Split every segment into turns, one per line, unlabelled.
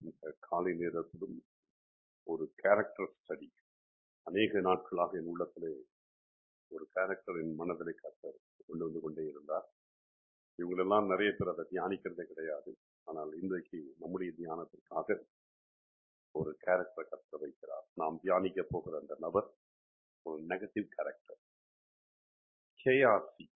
இந்த காலை நேரத்திலும் ஒரு கேரக்டர் ஸ்டடி அநேக நாட்களாக என் உள்ளத்திலே ஒரு கேரக்டர் என் மனதிலே கத்தர் கொண்டு வந்து கொண்டே இருந்தார் இவங்களெல்லாம் நிறைய பேர் அதை தியானிக்கிறதே கிடையாது ஆனால் இன்றைக்கு நம்முடைய தியானத்திற்காக ஒரு கேரக்டர் கற்று வைக்கிறார் நாம் தியானிக்க போகிற அந்த நபர் ஒரு நெகட்டிவ் கேரக்டர் கேஆர்சி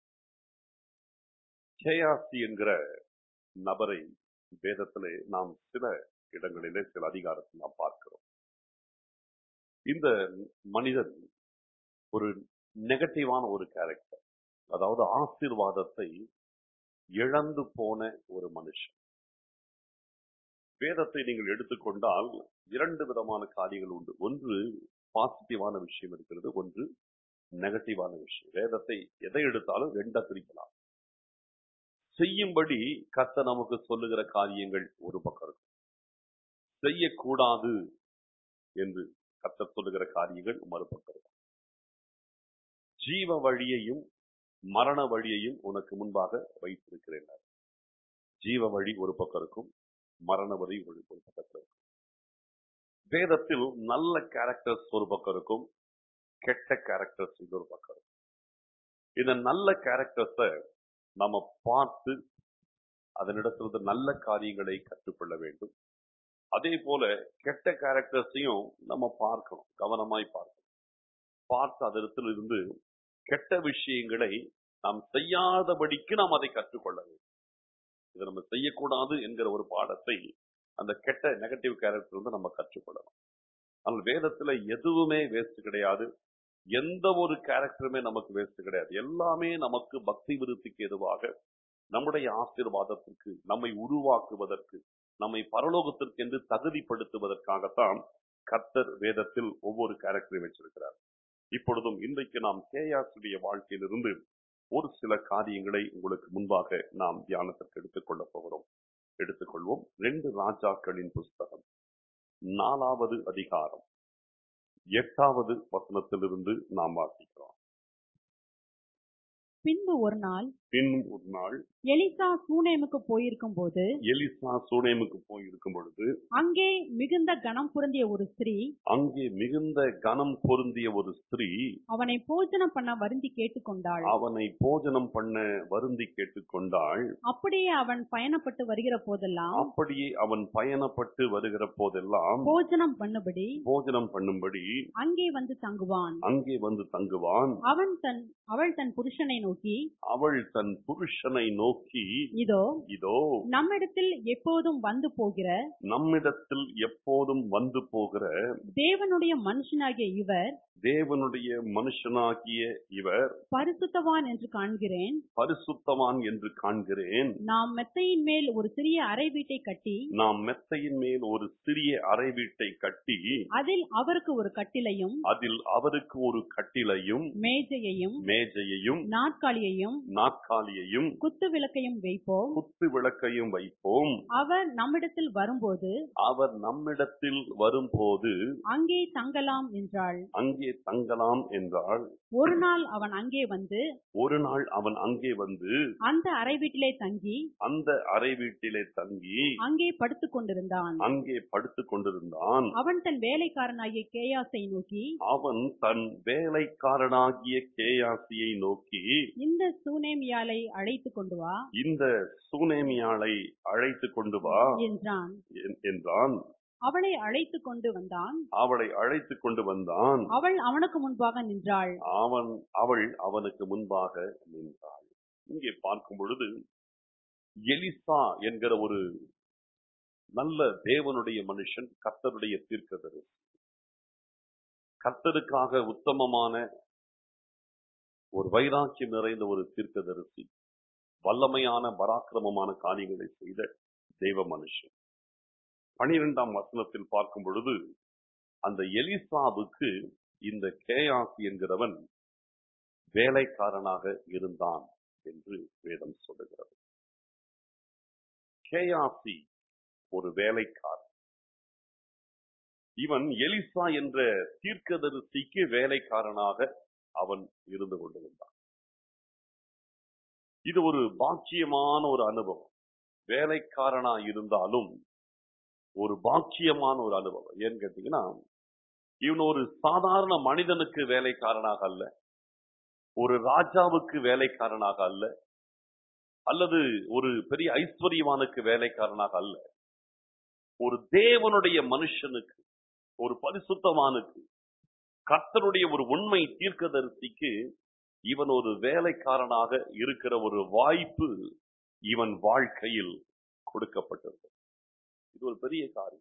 கேஆர்சி என்கிற நபரை வேதத்திலே நாம் சில இடங்களிலே சில அதிகாரத்தில் நாம் பார்க்கிறோம் இந்த மனிதன் ஒரு நெகட்டிவான ஒரு கேரக்டர் அதாவது ஆசீர்வாதத்தை இழந்து போன ஒரு மனுஷன் வேதத்தை நீங்கள் எடுத்துக்கொண்டால் இரண்டு விதமான காரியங்கள் உண்டு ஒன்று பாசிட்டிவான விஷயம் இருக்கிறது ஒன்று நெகட்டிவான விஷயம் வேதத்தை எதை எடுத்தாலும் ரெண்டா பிரிக்கலாம் செய்யும்படி கத்த நமக்கு சொல்லுகிற காரியங்கள் ஒரு பக்கம் இருக்கும் செய்யக்கூடாது என்று கத்த சொல்லுகிற காரியங்கள் மறுபக்கம் இருக்கும் ஜீவ வழியையும் மரண வழியையும் உனக்கு முன்பாக வைத்திருக்கிறேன் ஜீவ வழி ஒரு பக்கம் இருக்கும் மரண வழி ஒரு ஒரு பக்கத்தில் இருக்கும் வேதத்தில் நல்ல கேரக்டர்ஸ் ஒரு பக்கம் இருக்கும் கெட்ட கேரக்டர்ஸ் இன்னொரு பக்கம் இருக்கும் இந்த நல்ல கேரக்டர்ஸை நம்ம பார்த்து அதனிடத்திலிருந்து நல்ல காரியங்களை கற்றுக்கொள்ள வேண்டும் அதே போல கெட்ட கேரக்டர்ஸையும் நம்ம பார்க்கணும் கவனமாய் பார்க்கணும் பார்த்து அதனிடத்தில் இருந்து கெட்ட விஷயங்களை நாம் செய்யாதபடிக்கு நாம் அதை கற்றுக்கொள்ள வேண்டும் இதை நம்ம செய்யக்கூடாது என்கிற ஒரு பாடத்தை அந்த கெட்ட நெகட்டிவ் கேரக்டர் வந்து நம்ம கற்றுக்கொள்ளணும் ஆனால் வேதத்துல எதுவுமே வேஸ்ட் கிடையாது எந்த ஒரு கேரக்டருமே நமக்கு வேஸ்ட் கிடையாது எல்லாமே நமக்கு பக்தி விருத்திக்கு எதுவாக நம்முடைய ஆசீர்வாதத்திற்கு நம்மை உருவாக்குவதற்கு நம்மை பரலோகத்திற்கு என்று தகுதிப்படுத்துவதற்காகத்தான் கர்த்தர் வேதத்தில் ஒவ்வொரு கேரக்டரையும் வச்சிருக்கிறார் இப்பொழுதும் இன்றைக்கு நாம் கேயாசுடைய வாழ்க்கையிலிருந்து ஒரு சில காரியங்களை உங்களுக்கு முன்பாக நாம் தியானத்திற்கு எடுத்துக்கொள்ள போகிறோம் எடுத்துக்கொள்வோம் ரெண்டு ராஜாக்களின் புஸ்தகம் நாலாவது அதிகாரம் எட்டாவது வசனத்திலிருந்து நாம் வாசிக்கிறோம்
பின்பு ஒரு நாள்
பின் ஒரு நாள்
எலிசா சூனேமுக்கு போயிருக்கும் போது
எலிசா சூனேமுக்கு போயிருக்கும் பொழுது
அங்கே மிகுந்த கனம் பொருந்திய ஒரு ஸ்திரீ
அங்கே மிகுந்த கனம் பொருந்திய ஒரு ஸ்திரீ
அவனை போஜனம் பண்ண வருந்தி கேட்டுக்கொண்டாள்
அவனை போஜனம் பண்ண வருந்தி கேட்டுக்கொண்டாள்
அப்படியே அவன் பயணப்பட்டு வருகிற போதெல்லாம்
அப்படியே அவன் பயணப்பட்டு வருகிற போதெல்லாம்
போஜனம் பண்ணும்படி
போஜனம் பண்ணும்படி
அங்கே வந்து தங்குவான்
அங்கே வந்து தங்குவான்
அவன் தன் அவள் தன் புருஷனை நோக்கி
அவள் தன் புருஷனை நோக்கி
இதோ
இதோ
நம்மிடத்தில் எப்போதும் வந்து போகிற
நம்மிடத்தில் எப்போதும் வந்து போகிற
தேவனுடைய மனுஷனாகிய இவர்
தேவனுடைய மனுஷனாகிய இவர்
பரிசுத்தவான் என்று காண்கிறேன்
பரிசுத்தவான் என்று காண்கிறேன்
நாம் மெத்தையின் மேல் ஒரு சிறிய அறை வீட்டை கட்டி
நாம் மெத்தையின் மேல் ஒரு சிறிய அறை வீட்டை கட்டி
அதில் அவருக்கு ஒரு கட்டிலையும்
அதில் அவருக்கு ஒரு கட்டிலையும்
மேஜையையும்
மேஜையையும்
நாற்காலியையும்
நாற்காலியையும்
குத்து விளக்கையும் வைப்போம்
குத்து விளக்கையும் வைப்போம்
அவர் நம்மிடத்தில் வரும்போது
அவர் நம்மிடத்தில் வரும்போது
அங்கே தங்கலாம் என்றாள்
அங்கே தங்கலாம் என்றால்
ஒரு நாள் அவன் அங்கே வந்து
ஒரு நாள் அவன் அங்கே வந்து
அந்த அறை வீட்டிலே தங்கி
அந்த அறை வீட்டிலே தங்கி
அங்கே படுத்துக் கொண்டிருந்தான்
அங்கே படுத்துக் கொண்டிருந்தான்
அவன் தன் வேலைக்காரனாகிய கேயாசை நோக்கி
அவன் தன் வேலைக்காரனாகிய கேயாசியை நோக்கி
இந்த சூனேமியாலை அழைத்து கொண்டு வா
இந்த சூனேமியாளை அழைத்து கொண்டு வா
என்றான்
என்- என்றான்
அவளை அழைத்து கொண்டு வந்தான்
அவளை அழைத்து கொண்டு வந்தான்
அவள் அவனுக்கு முன்பாக நின்றாள்
அவன் அவள் அவனுக்கு முன்பாக நின்றாள் இங்கே பார்க்கும் பொழுது எலிசா என்கிற ஒரு நல்ல தேவனுடைய மனுஷன் கர்த்தருடைய தீர்க்கதரிசி கர்த்தருக்காக உத்தமமான ஒரு வைராக்கியம் நிறைந்த ஒரு தீர்க்கதரிசி வல்லமையான பராக்கிரமமான காரியங்களை செய்த தெய்வ மனுஷன் பனிரெண்டாம் வசனத்தில் பார்க்கும் பொழுது அந்த எலிசாவுக்கு இந்த கேயாசி என்கிறவன் வேலைக்காரனாக இருந்தான் என்று வேதம் சொல்லுகிறது கேயாசி ஒரு வேலைக்காரன் இவன் எலிசா என்ற தீர்க்கதரிசிக்கு வேலைக்காரனாக அவன் இருந்து கொண்டிருந்தான் இது ஒரு பாக்கியமான ஒரு அனுபவம் வேலைக்காரனா இருந்தாலும் ஒரு பாக்கியமான ஒரு அனுபவம் ஏன்னு கேட்டீங்கன்னா இவன் ஒரு சாதாரண மனிதனுக்கு வேலைக்காரனாக அல்ல ஒரு ராஜாவுக்கு வேலைக்காரனாக அல்ல அல்லது ஒரு பெரிய ஐஸ்வர்யவானுக்கு வேலைக்காரனாக அல்ல ஒரு தேவனுடைய மனுஷனுக்கு ஒரு பரிசுத்தவானுக்கு கர்த்தருடைய ஒரு உண்மை தீர்க்கதரிசிக்கு இவன் ஒரு வேலைக்காரனாக இருக்கிற ஒரு வாய்ப்பு இவன் வாழ்க்கையில் கொடுக்கப்பட்டது இது ஒரு பெரிய காரியம்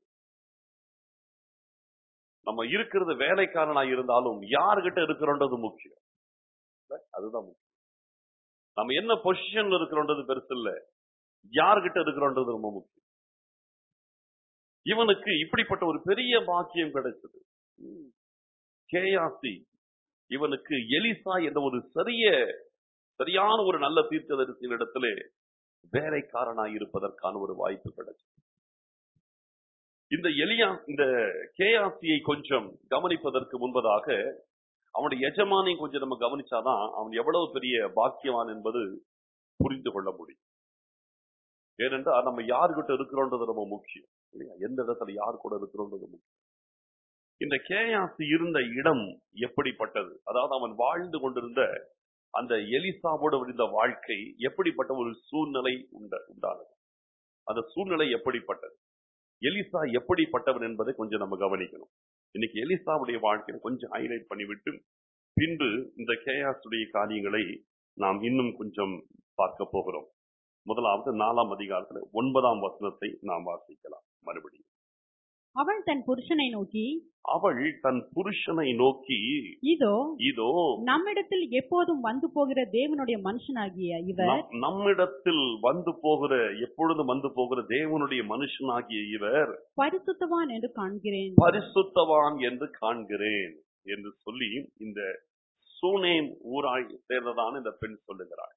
நம்ம இருக்கிறது வேலைக்காரனா இருந்தாலும் யார்கிட்ட இருக்கிறோன்றது முக்கியம் இல்ல? அதுதான் முக்கியம் நம்ம என்ன பொசிஷன்ல இருக்கிறோன்றது பெருசு இல்ல யார்கிட்ட இருக்கிறோன்றது ரொம்ப முக்கியம் இவனுக்கு இப்படிப்பட்ட ஒரு பெரிய பாக்கியம் கிடைச்சது கேயாசி இவனுக்கு எலிசா என்ற ஒரு சரிய சரியான ஒரு நல்ல தீர்க்கதரிசியின் இடத்திலே வேலைக்காரனாய் இருப்பதற்கான ஒரு வாய்ப்பு கிடைச்சது இந்த எலியா இந்த கேயாசியை கொஞ்சம் கவனிப்பதற்கு முன்பதாக அவனுடைய எஜமானையும் கொஞ்சம் நம்ம கவனிச்சாதான் அவன் எவ்வளவு பெரிய பாக்கியவான் என்பது புரிந்து கொள்ள முடியும் ஏனென்றால் நம்ம யாருகிட்ட இருக்கிறோன்றது ரொம்ப முக்கியம் இல்லையா? எந்த இடத்துல யார் கூட இருக்கிறோன்றது முக்கியம் இந்த கேயாசி இருந்த இடம் எப்படிப்பட்டது அதாவது அவன் வாழ்ந்து கொண்டிருந்த அந்த எலிசாவோடு இருந்த வாழ்க்கை எப்படிப்பட்ட ஒரு சூழ்நிலை உண்ட உண்டானது அந்த சூழ்நிலை எப்படிப்பட்டது எலிசா எப்படிப்பட்டவன் என்பதை கொஞ்சம் நம்ம கவனிக்கணும் இன்னைக்கு எலிசாவுடைய வாழ்க்கையை கொஞ்சம் ஹைலைட் பண்ணிவிட்டு பின்பு இந்த கேயாசுடைய காரியங்களை நாம் இன்னும் கொஞ்சம் பார்க்க போகிறோம் முதலாவது நாலாம் அதிகாரத்துல ஒன்பதாம் வசனத்தை நாம் வாசிக்கலாம் மறுபடியும்
அவள் தன் புருஷனை நோக்கி
அவள் தன் புருஷனை நோக்கி
இதோ
இதோ
நம்மிடத்தில் எப்போதும் வந்து போகிற தேவனுடைய மனுஷனாகிய இவர்
நம்- நம்மிடத்தில் வந்து போகிற எப்பொழுதும் வந்து போகிற தேவனுடைய மனுஷனாகிய இவர்
பரிசுத்தவான் என்று காண்கிறேன்
பரிசுத்தவான் என்று காண்கிறேன் என்று சொல்லி இந்த சூனேம் ஊராய் சேர்ந்ததான இந்த பெண் சொல்லுகிறாள்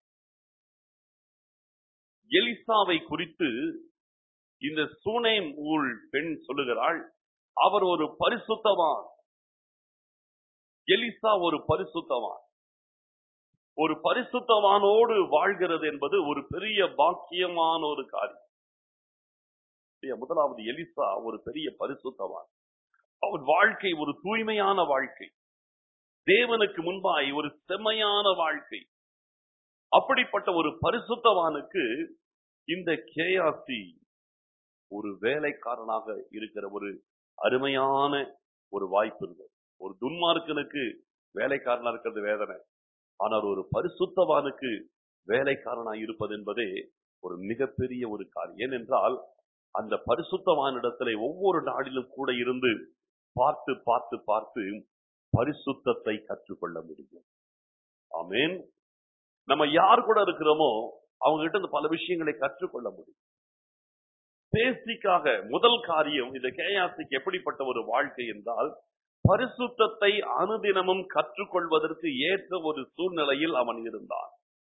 எலிசாவை குறித்து இந்த சூனேம் ஊர் பெண் சொல்லுகிறாள் அவர் ஒரு பரிசுத்தவான் எலிசா ஒரு பரிசுத்தவான் ஒரு பரிசுத்தவானோடு வாழ்கிறது என்பது ஒரு பெரிய பாக்கியமான ஒரு காரியம் இல்லையா? முதலாவது எலிசா ஒரு பெரிய பரிசுத்தவான் அவன் வாழ்க்கை ஒரு தூய்மையான வாழ்க்கை தேவனுக்கு முன்பாய் ஒரு செம்மையான வாழ்க்கை அப்படிப்பட்ட ஒரு பரிசுத்தவானுக்கு இந்த கேயாசி ஒரு வேலைக்காரனாக இருக்கிற ஒரு அருமையான ஒரு வாய்ப்பு இருந்தது ஒரு துன்மார்க்கனுக்கு வேலைக்காரனா இருக்கிறது வேதனை ஆனால் ஒரு பரிசுத்தவானுக்கு வேலைக்காரனா இருப்பது என்பதே ஒரு மிகப்பெரிய ஒரு காரியம் ஏனென்றால் அந்த பரிசுத்தவானிடத்திலே ஒவ்வொரு நாடிலும் கூட இருந்து பார்த்து பார்த்து பார்த்து பரிசுத்தத்தை கற்றுக்கொள்ள முடியும் ஆமென் நம்ம யார் கூட இருக்கிறோமோ அவங்க கிட்ட இருந்து பல விஷயங்களை கற்றுக்கொள்ள முடியும் பேசிக்காக முதல் காரியம் இந்த கேயாசிக்கு எப்படிப்பட்ட ஒரு வாழ்க்கை என்றால் பரிசுத்தத்தை அனுதினமும் கற்றுக்கொள்வதற்கு ஏற்ற ஒரு சூழ்நிலையில் அவன் இருந்தான்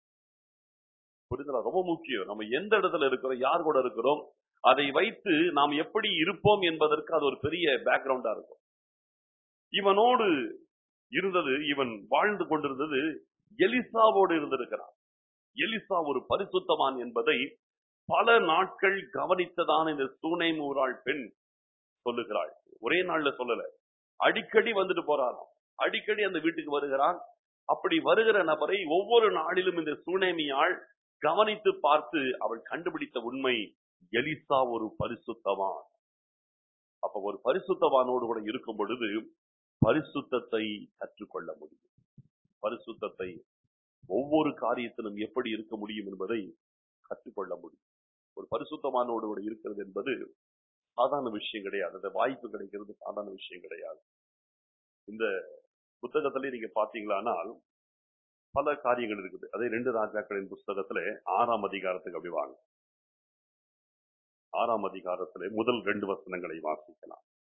புரிதலா ரொம்ப முக்கியம் நம்ம எந்த இடத்துல இருக்கிறோம் யார் கூட இருக்கிறோம் அதை வைத்து நாம் எப்படி இருப்போம் என்பதற்கு அது ஒரு பெரிய பேக்ரவுண்டா இருக்கும் இவனோடு இருந்தது இவன் வாழ்ந்து கொண்டிருந்தது எலிசாவோடு இருந்திருக்கிறான் எலிசா ஒரு பரிசுத்தவான் என்பதை பல நாட்கள் கவனித்ததான இந்த சூனைமூராள் பெண் சொல்லுகிறாள் ஒரே நாள்ல சொல்லல அடிக்கடி வந்துட்டு போறாராம் அடிக்கடி அந்த வீட்டுக்கு வருகிறான் அப்படி வருகிற நபரை ஒவ்வொரு நாளிலும் இந்த சூனேமியாள் கவனித்து பார்த்து அவள் கண்டுபிடித்த உண்மை எலிசா ஒரு பரிசுத்தவான் அப்ப ஒரு பரிசுத்தவானோடு கூட இருக்கும் பொழுது பரிசுத்தத்தை கற்றுக்கொள்ள முடியும் பரிசுத்தத்தை ஒவ்வொரு காரியத்திலும் எப்படி இருக்க முடியும் என்பதை கற்றுக்கொள்ள முடியும் ஒரு பரிசுத்தமானோடு கூட இருக்கிறது என்பது சாதாரண விஷயம் கிடையாது அந்த வாய்ப்பு கிடைக்கிறது சாதாரண விஷயம் கிடையாது இந்த புத்தகத்திலே நீங்க பாத்தீங்களானால் பல காரியங்கள் இருக்குது அதே ரெண்டு ராஜாக்களின் புஸ்தகத்துல ஆறாம் அதிகாரத்துக்கு அப்படி வாங்க ஆறாம் அதிகாரத்திலே முதல் ரெண்டு வசனங்களை வாசிக்கலாம்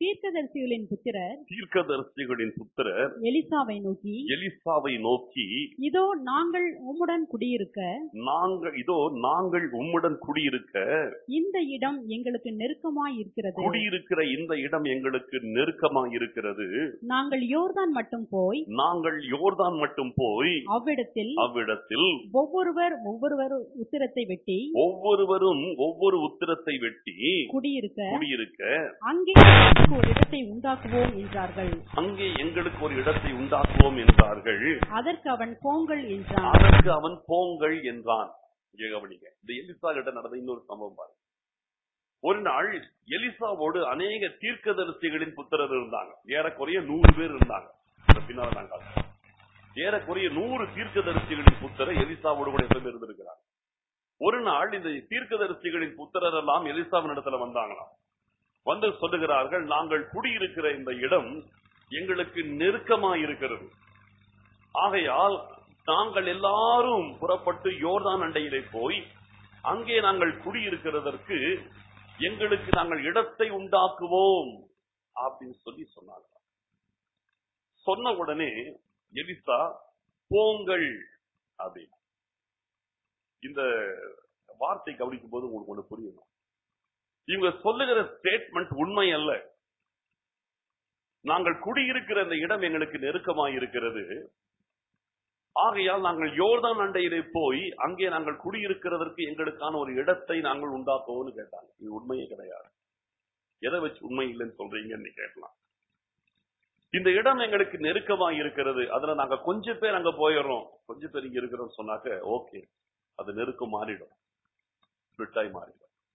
தீர்க்கதரிசிகளின் புத்திரர்
தீர்க்கதரிசிகளின் புத்திரர்
எலிசாவை நோக்கி
எலிசாவை நோக்கி
இதோ நாங்கள் உம்முடன் குடியிருக்க
நாங்கள் இதோ நாங்கள் உம்முடன் குடியிருக்க
இந்த இடம் எங்களுக்கு நெருக்கமாய் இருக்கிறது
குடியிருக்கிற இந்த இடம் எங்களுக்கு நெருக்கமா இருக்கிறது
நாங்கள் யோர்தான் மட்டும் போய்
நாங்கள் யோர்தான் மட்டும் போய்
அவ்விடத்தில்
அவ்விடத்தில்
ஒவ்வொருவர் ஒவ்வொருவர் உத்திரத்தை வெட்டி
ஒவ்வொருவரும் ஒவ்வொரு உத்திரத்தை வெட்டி
குடியிருக்க
குடியிருக்க
அங்கே எங்களுக்கு ஒரு இடத்தை உண்டாக்குவோம் என்றார்கள்
அங்கே எங்களுக்கு ஒரு இடத்தை உண்டாக்குவோம் என்றார்கள்
அதற்கு அவன் போங்கள் என்றான்
அதற்கு அவன் போங்கள் என்றான் இங்கே கவனிங்க இந்த எலிசா கிட்ட நடந்த இன்னொரு சம்பவம் பாருங்க ஒரு நாள் எலிசாவோடு அநேக தீர்க்கதரிசிகளின் புத்திரர் இருந்தாங்க ஏறக்குறைய நூறு பேர் இருந்தாங்க இந்த பின்னால நாங்கள் ஏறக்குறைய நூறு தீர்க்கதரிசிகளின் புத்திரர் எலிசாவோடு கூட எப்பவுமே இருந்திருக்கிறாங்க ஒரு நாள் இந்த தீர்க்கதரிசிகளின் புத்திரர் எல்லாம் எலிசாவின் இடத்துல வந்தாங்களாம் வந்து சொல்லுகிறார்கள் நாங்கள் குடியிருக்கிற இந்த இடம் எங்களுக்கு நெருக்கமா இருக்கிறது ஆகையால் நாங்கள் எல்லாரும் புறப்பட்டு யோர்தான் அண்டையிலே போய் அங்கே நாங்கள் குடியிருக்கிறதற்கு எங்களுக்கு நாங்கள் இடத்தை உண்டாக்குவோம் அப்படின்னு சொல்லி சொன்னாங்க சொன்ன உடனே எலிசா போங்கள் அப்படின்னு இந்த வார்த்தை கவனிக்கும் போது உங்களுக்கு ஒண்ணு புரியணும் இவங்க சொல்லுகிற ஸ்டேட்மெண்ட் உண்மை அல்ல நாங்கள் குடியிருக்கிற இந்த இடம் எங்களுக்கு நெருக்கமாய் இருக்கிறது ஆகையால் நாங்கள் யோர்தான் அண்டையிலே போய் அங்கே நாங்கள் குடியிருக்கிறதற்கு எங்களுக்கான ஒரு இடத்தை நாங்கள் உண்டாக்குவோம்னு கேட்டாங்க இது உண்மையே கிடையாது எதை வச்சு உண்மை இல்லைன்னு சொல்றீங்கன்னு கேட்கலாம் இந்த இடம் எங்களுக்கு நெருக்கமாக இருக்கிறது அதுல நாங்க கொஞ்சம் பேர் அங்க போயிடுறோம் கொஞ்சம் பேர் இங்க இருக்கிறோம் சொன்னாக்க ஓகே அது நெருக்கம் மாறிடும் ஸ்பிளிட்டாய் மாறிடும்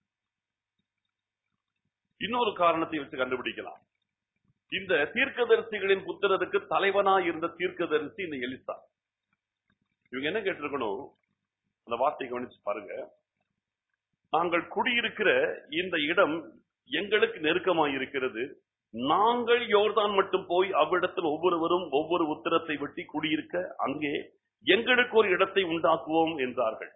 இன்னொரு காரணத்தை வச்சு கண்டுபிடிக்கலாம் இந்த தீர்க்கதரிசிகளின் புத்திரருக்கு தலைவனா இருந்த தீர்க்கதரிசி இந்த எலிசா இவங்க என்ன கேட்டிருக்கணும் அந்த வார்த்தையை கவனிச்சு பாருங்க நாங்கள் குடியிருக்கிற இந்த இடம் எங்களுக்கு நெருக்கமாய் இருக்கிறது நாங்கள் யோர்தான் மட்டும் போய் அவ்விடத்தில் ஒவ்வொருவரும் ஒவ்வொரு உத்தரத்தை வெட்டி குடியிருக்க அங்கே எங்களுக்கு ஒரு இடத்தை உண்டாக்குவோம் என்றார்கள்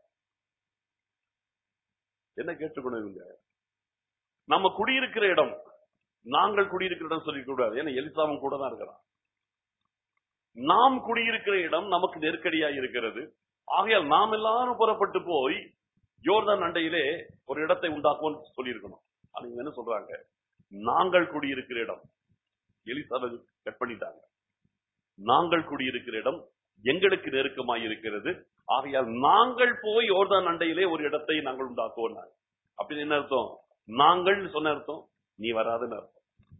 என்ன கேட்டுக்கணும் இவங்க நம்ம குடியிருக்கிற இடம் நாங்கள் குடியிருக்கிற இடம் சொல்லிக்க கூடாது ஏன்னா எலிசாவும் கூட தான் இருக்கிறான் நாம் குடியிருக்கிற இடம் நமக்கு நெருக்கடியா இருக்கிறது ஆகையால் நாம் எல்லாரும் புறப்பட்டு போய் யோர்தான் அண்டையிலே ஒரு இடத்தை உண்டாக்குவோம் சொல்லியிருக்கணும் ஆனா இவங்க என்ன சொல்றாங்க நாங்கள் குடியிருக்கிற இடம் எலிசாவை கட் பண்ணிட்டாங்க நாங்கள் குடியிருக்கிற இடம் எங்களுக்கு நெருக்கமாய் இருக்கிறது ஆகையால் நாங்கள் போய் யோர்தான் அண்டையிலே ஒரு இடத்தை நாங்கள் உண்டாக்குவோம் அப்படின்னு என்ன அர்த்தம் நாங்கள் சொன்ன அர்த்தம் நீ வராதுன்னு அர்த்தம்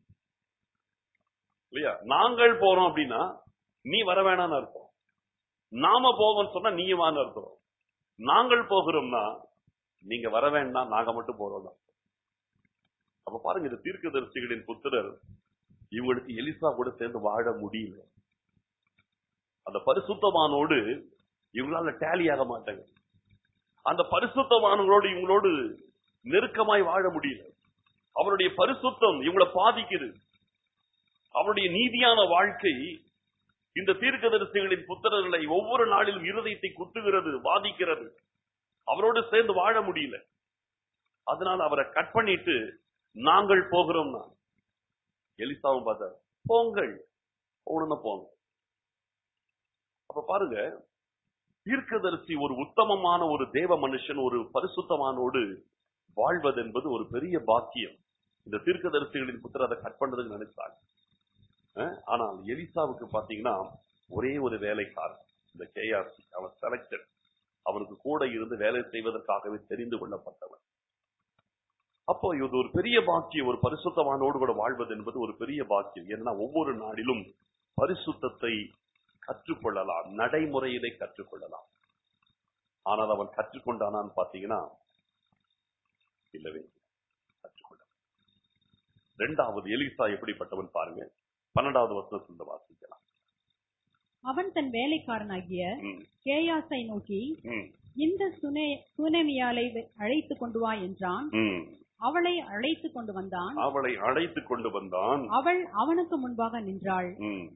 இல்லையா நாங்கள் போறோம் அப்படின்னா நீ வர வேணாம்னு அர்த்தம் நாம போவோம்னு சொன்னா நீயுமான்னு அர்த்தம் நாங்கள் போகிறோம்னா நீங்க வர வேண்டாம் நாங்க மட்டும் போறோம் அப்ப பாருங்க இந்த தீர்க்கதரிசிகளின் புத்திரர் இவங்களுக்கு எலிசா கூட சேர்ந்து வாழ முடியல அந்த பரிசுத்தமானோடு இவங்களால டேலி ஆக மாட்டாங்க அந்த பரிசுத்தமானவங்களோடு இவங்களோடு நெருக்கமாய் வாழ முடியல அவருடைய பரிசுத்தம் இவங்களை பாதிக்குது அவருடைய நீதியான வாழ்க்கை இந்த தீர்க்கதரிசிகளின் புத்திரர்களை ஒவ்வொரு நாளிலும் இருதயத்தை குத்துகிறது பாதிக்கிறது அவரோடு சேர்ந்து வாழ முடியல அதனால அவரை கட் பண்ணிட்டு நாங்கள் போகிறோம் நான் எலிசாவும் பார்த்தார் போங்கள் போகணும்னா போங்க அப்ப பாருங்க தீர்க்கதரிசி ஒரு உத்தமமான ஒரு தேவ மனுஷன் ஒரு பரிசுத்தமானோடு வாழ்வது என்பது ஒரு பெரிய பாக்கியம் இந்த தீர்க்கதரிசிகளின் புத்திர அதை கட் பண்றதுக்கு நினைச்சாங்க அஹ், ஆனால் எலிசாவுக்கு பாத்தீங்கன்னா ஒரே ஒரு வேலைக்காரன் இந்த கேஆர்சி அவன் செலக்டட் அவனுக்கு கூட இருந்து வேலை செய்வதற்காகவே தெரிந்து கொள்ளப்பட்டவன் அப்போ இது ஒரு பெரிய பாக்கியம் ஒரு பரிசுத்தமானோடு கூட வாழ்வது என்பது ஒரு பெரிய பாக்கியம் ஏன்னா ஒவ்வொரு நாளிலும் பரிசுத்தத்தை கற்றுக்கொள்ளலாம் நடைமுறையிலே கற்றுக்கொள்ளலாம் ஆனால் அவன் கற்றுக்கொண்டானான்னு பாத்தீங்கன்னா இல்லவே இல்லை. கற்றுக்கொள்ள ரெண்டாவது எலிசா எப்படிப்பட்டவன் பாருங்க பன்னெண்டாவது வசனத்துல வாசிக்கலாம்
அவன் தன் வேலைக்காரனாகிய
ம்,
கேயாசை நோக்கி
ம்,
இந்த சுனே சுனேமியாலை அழைத்து கொண்டு வா என்றான்
ம்.
அவளை அழைத்து கொண்டு வந்தான்
அவளை அழைத்து கொண்டு வந்தான்
அவள் அவனுக்கு முன்பாக நின்றாள்
ம்.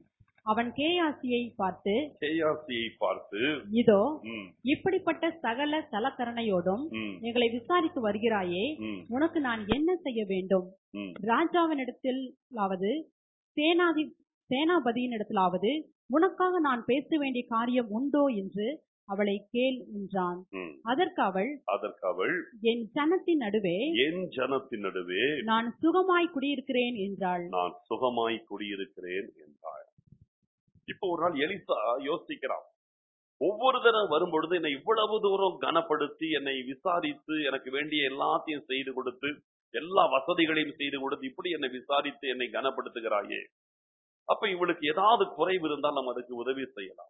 அவன் கேயாசியை பார்த்து
கேயாசியை பார்த்து
இதோ
ம்,
இப்படிப்பட்ட சகல சலக்கரணையோடும்
ம்,
எங்களை விசாரித்து வருகிறாயே
ம்,
உனக்கு நான் என்ன செய்ய வேண்டும்
ம்.
ராஜாவினிடத்திலாவது சேனாதி சேனாபதியினிடத்திலாவது உனக்காக நான் பேச வேண்டிய காரியம் உண்டோ என்று அவளை கேள் என்றான்
ம்.
அதற்கு அவள்
அதற்கு அவள்
என் ஜனத்தின் நடுவே
என் ஜனத்தின் நடுவே
நான் சுகமாய் குடியிருக்கிறேன் என்றாள்
நான் சுகமாய் குடியிருக்கிறேன் என்றாள் இப்போ ஒரு நாள் எலிசா யோசிக்கிறான் ஒவ்வொரு தடவை வரும்பொழுது என்னை இவ்வளவு தூரம் கனப்படுத்தி என்னை விசாரித்து எனக்கு வேண்டிய எல்லாத்தையும் செய்து கொடுத்து எல்லா வசதிகளையும் செய்து கொடுத்து இப்படி என்னை விசாரித்து என்னை கனப்படுத்துகிறாயே அப்ப இவளுக்கு ஏதாவது குறைவு இருந்தால் நம்ம அதுக்கு உதவி செய்யலாம்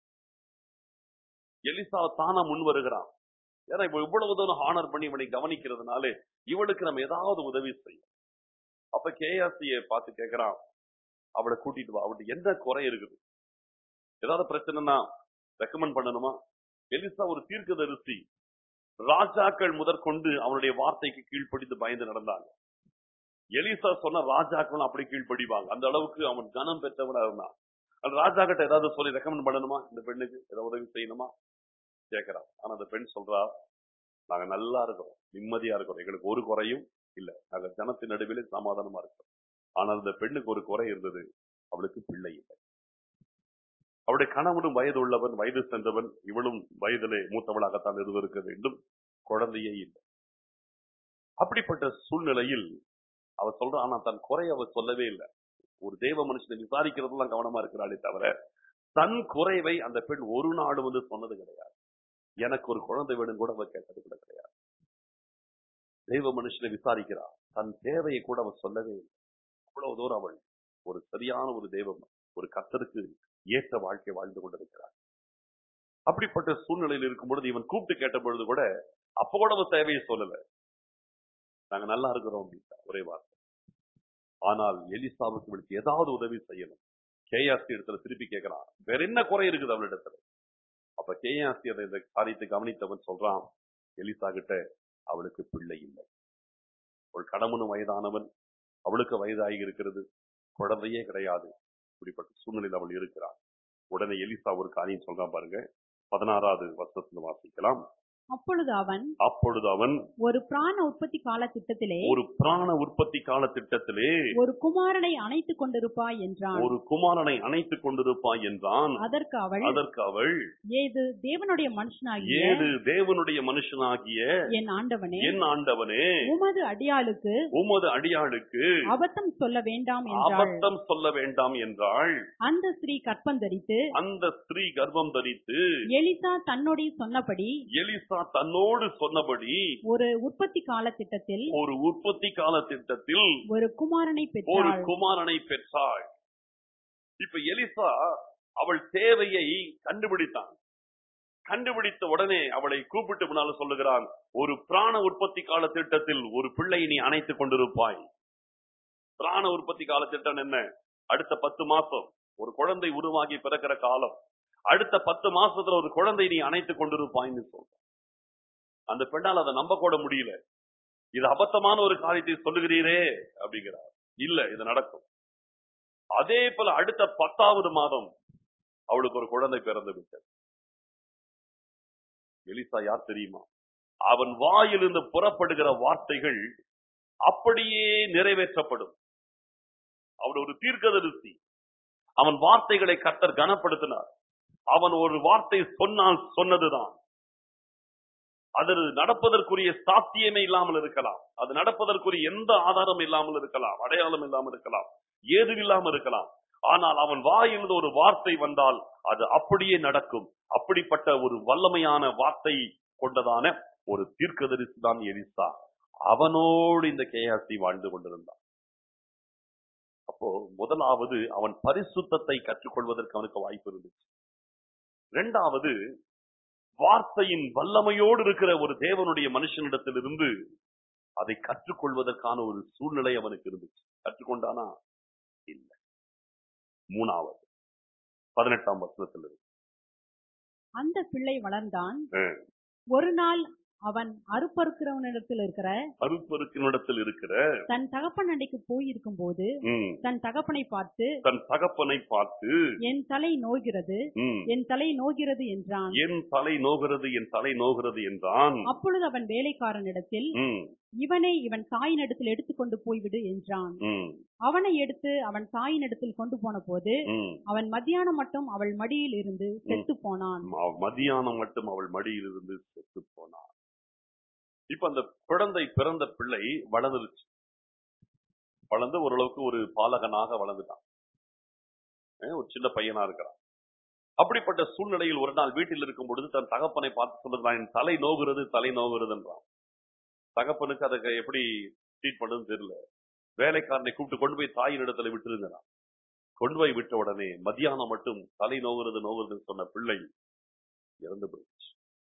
எலிசா தானா முன் வருகிறான் ஏன்னா இவ இவ்வளவு தூரம் ஹானர் பண்ணி இவனை கவனிக்கிறதுனால இவளுக்கு நம்ம ஏதாவது உதவி செய்யும் அப்ப கேஆர்சியை பார்த்து கேட்கிறான் அவளை கூட்டிட்டு வா அவளுக்கு என்ன குறை இருக்குது ஏதாவது பிரச்சனைனா ரெக்கமெண்ட் பண்ணணுமா எலிசா ஒரு தீர்க்கதரிசி ராஜாக்கள் முதற்கொண்டு அவனுடைய வார்த்தைக்கு கீழ்ப்படிந்து பயந்து நடந்தாங்க எலிசா சொன்ன ராஜாக்கள் அப்படி கீழ்ப்படிவாங்க அந்த அளவுக்கு அவன் கனம் பெற்றவனா இருந்தான் அந்த ராஜா கிட்ட ஏதாவது சொல்லி ரெக்கமெண்ட் பண்ணணுமா இந்த பெண்ணுக்கு ஏதாவது உதவி செய்யணுமா கேட்கிறான் ஆனா அந்த பெண் சொல்றா நாங்க நல்லா இருக்கிறோம் நிம்மதியா இருக்கிறோம் எங்களுக்கு ஒரு குறையும் இல்ல நாங்க ஜனத்தின் நடுவிலே சமாதானமா இருக்கிறோம் ஆனால் அந்த பெண்ணுக்கு ஒரு குறை இருந்தது அவளுக்கு பிள்ளை இல்லை அவளுடைய கணவனும் வயது உள்ளவன் வயது சென்றவன் இவளும் வயதிலே மூத்தவளாகத்தான் இருந்திருக்க வேண்டும் குழந்தையே இல்லை அப்படிப்பட்ட சூழ்நிலையில் அவ சொல்றா ஆனா தன் குறை அவ சொல்லவே இல்லை ஒரு தேவ மனுஷனை விசாரிக்கிறதுலாம் கவனமா இருக்கிறாளே தவிர தன் குறைவை அந்த பெண் ஒரு நாடு வந்து சொன்னது கிடையாது எனக்கு ஒரு குழந்தை வேணும் கூட அவ கேட்டது கூட கிடையாது தெய்வ மனுஷனை விசாரிக்கிறா தன் தேவையை கூட அவ சொல்லவே இல்லை அவ்வளவு தூரம் அவள் ஒரு சரியான ஒரு தெய்வம் ஒரு கத்தருக்கு ஏற்ற வாழ்க்கை வாழ்ந்து கொண்டிருக்கிறார் அப்படிப்பட்ட சூழ்நிலையில் இருக்கும் பொழுது இவன் கூப்பிட்டு கேட்ட பொழுது கூட அப்ப கூட அவன் தேவையை சொல்லல நாங்க நல்லா இருக்கிறோம் அப்படின்ட்டா ஒரே வார்த்தை ஆனால் எலிசாவுக்கு இவளுக்கு ஏதாவது உதவி செய்யணும் கேஆர்சி இடத்துல திருப்பி கேட்கிறான் வேற என்ன குறை இருக்குது அவளிடத்துல அப்ப கேஆர்சி அதை இந்த காரியத்தை கவனித்தவன் சொல்றான் எலிசா கிட்ட அவளுக்கு பிள்ளை இல்லை ஒரு கணவனும் வயதானவன் அவளுக்கு வயதாகி இருக்கிறது குழந்தையே கிடையாது இப்படிப்பட்ட சூழ்நிலையில் அவள் இருக்கிறாள் உடனே எலிசா ஒரு காரியம் சொல்றான் பாருங்க பதினாறாவது வருஷத்துல வாசிக்கலாம்
அப்பொழுது அவன்
அப்பொழுது அவன்
ஒரு பிராண உற்பத்தி கால திட்டத்திலே
ஒரு பிராண உற்பத்தி கால திட்டத்திலே
ஒரு குமாரனை அணைத்துக் கொண்டிருப்பாய் என்றான்
ஒரு குமாரனை அணைத்துக் கொண்டிருப்பாய் என்றான்
அதற்கு அவள்
அதற்கு அவள்
ஏது தேவனுடைய மனுஷனாகிய
ஏது தேவனுடைய மனுஷனாகிய
என் ஆண்டவனே
என் ஆண்டவனே
உமது அடியாளுக்கு
உமது அடியாளுக்கு
அபத்தம் சொல்ல வேண்டாம் என்றாள்
அபத்தம் சொல்ல வேண்டாம் என்றாள்
அந்த ஸ்திரீ கற்பந்தரித்து
அந்த ஸ்திரீ கர்ப்பம் தரித்து
எலிசா தன்னோடி சொன்னபடி
எலிசா தன்னோடு சொன்னபடி
ஒரு உற்பத்தி கால திட்டத்தில்
ஒரு உற்பத்தி கால திட்டத்தில்
ஒரு குமாரனை
ஒரு
பெற்றாள்
குமாரனை பெற்றாள் இப்ப எலிசா அவள் தேவையை கண்டுபிடித்தான் கண்டுபிடித்த உடனே அவளை கூப்பிட்டு முன்னால சொல்லுகிறான் ஒரு பிராண உற்பத்தி கால திட்டத்தில் ஒரு பிள்ளை நீ அணைத்துக் கொண்டிருப்பாய் பிராண உற்பத்தி கால திட்டம் என்ன அடுத்த பத்து மாசம் ஒரு குழந்தை உருவாகி பிறக்கிற காலம் அடுத்த பத்து மாசத்துல ஒரு குழந்தை நீ அணைத்துக் கொண்டிருப்பாய்ன்னு சொல்ற அந்த பெண்ணால் அதை நம்ப கூட முடியல இது அபத்தமான ஒரு காரியத்தை சொல்லுகிறீரே அப்படிங்கிறார் இல்ல இது நடக்கும் அதே போல அடுத்த பத்தாவது மாதம் அவளுக்கு ஒரு குழந்தை பிறந்து விட்டது எலிசா யார் தெரியுமா அவன் வாயிலிருந்து புறப்படுகிற வார்த்தைகள் அப்படியே நிறைவேற்றப்படும் அவன் ஒரு தீர்க்கதரிசி அவன் வார்த்தைகளை கத்தர் கனப்படுத்தினார் அவன் ஒரு வார்த்தை சொன்னால் சொன்னதுதான் அது நடப்பதற்குரிய சாத்தியமே இல்லாமல் இருக்கலாம் அது நடப்பதற்குரிய எந்த ஆதாரம் இல்லாமல் இருக்கலாம் அடையாளம் இல்லாமல் இருக்கலாம் ஏது இல்லாமல் இருக்கலாம் ஆனால் அவன் வாயிலிருந்து ஒரு வார்த்தை வந்தால் அது அப்படியே நடக்கும் அப்படிப்பட்ட ஒரு வல்லமையான வார்த்தை கொண்டதான ஒரு தீர்க்கதரிசி தான் எலிசா அவனோடு இந்த கேஆர்சி வாழ்ந்து கொண்டிருந்தான் அப்போ முதலாவது அவன் பரிசுத்தத்தை கற்றுக்கொள்வதற்கு அவனுக்கு வாய்ப்பு இருந்துச்சு இரண்டாவது வார்த்தையின் வல்லமையோடு இருக்கிற ஒரு தேவனுடைய மனுஷனிடத்திலிருந்து அதை கற்றுக்கொள்வதற்கான ஒரு சூழ்நிலை அவனுக்கு இருந்துச்சு கற்றுக்கொண்டானா இல்லை மூணாவது பதினெட்டாம் வசனத்தில் இருக்கு
அந்த பிள்ளை வளர்ந்தான்
ம்.
ஒரு நாள் அவன் அறுப்பறுக்கிறவனிடத்தில் இருக்கிற
அருப்பருக்கினிடத்தில் இருக்கிற
தன் தகப்பன் அண்டைக்கு போயிருக்கும் போது
ம்,
தன் தகப்பனை பார்த்து
தன் தகப்பனை பார்த்து
என் தலை நோகிறது
ம்,
என் தலை நோகிறது என்றான்
என் தலை நோகிறது என் தலை நோகிறது என்றான்
அப்பொழுது அவன் வேலைக்காரனிடத்தில்
ம்,
இவனை இவன் தாயினிடத்தில் எடுத்துக்கொண்டு போய்விடு என்றான்
ம்,
அவனை எடுத்து அவன் தாயினிடத்தில் கொண்டு போன போது
ம்.
அவன் மத்தியானம் மட்டும் அவள் மடியில் இருந்து செத்து போனான்
ம- மதியானம் மட்டும் அவள் மடியில் இருந்து செத்து போனாள் இப்ப அந்த குழந்தை பிறந்த பிள்ளை வளர்ந்துருச்சு வளர்ந்து ஓரளவுக்கு ஒரு பாலகனாக வளர்ந்துட்டான் அஹ் ஒரு சின்ன பையனா இருக்கிறான் அப்படிப்பட்ட சூழ்நிலையில் ஒரு நாள் வீட்டில் இருக்கும் பொழுது தன் தகப்பனை பார்த்து சொல்லுறான் என் தலை நோகிறது தலை நோகிறதுன்றான் தகப்பனுக்கு அதை எப்படி ட்ரீட் பண்ணுன்னு தெரியல வேலைக்காரனை கூப்பிட்டு கொண்டு போய் தாயின் இடத்துல விட்டுருங்கிறான் கொண்டு போய் விட்ட உடனே மத்தியானம் மட்டும் தலை நோகிறது நோகிறதுன்னு சொன்ன பிள்ளை இறந்து போயிடுச்சு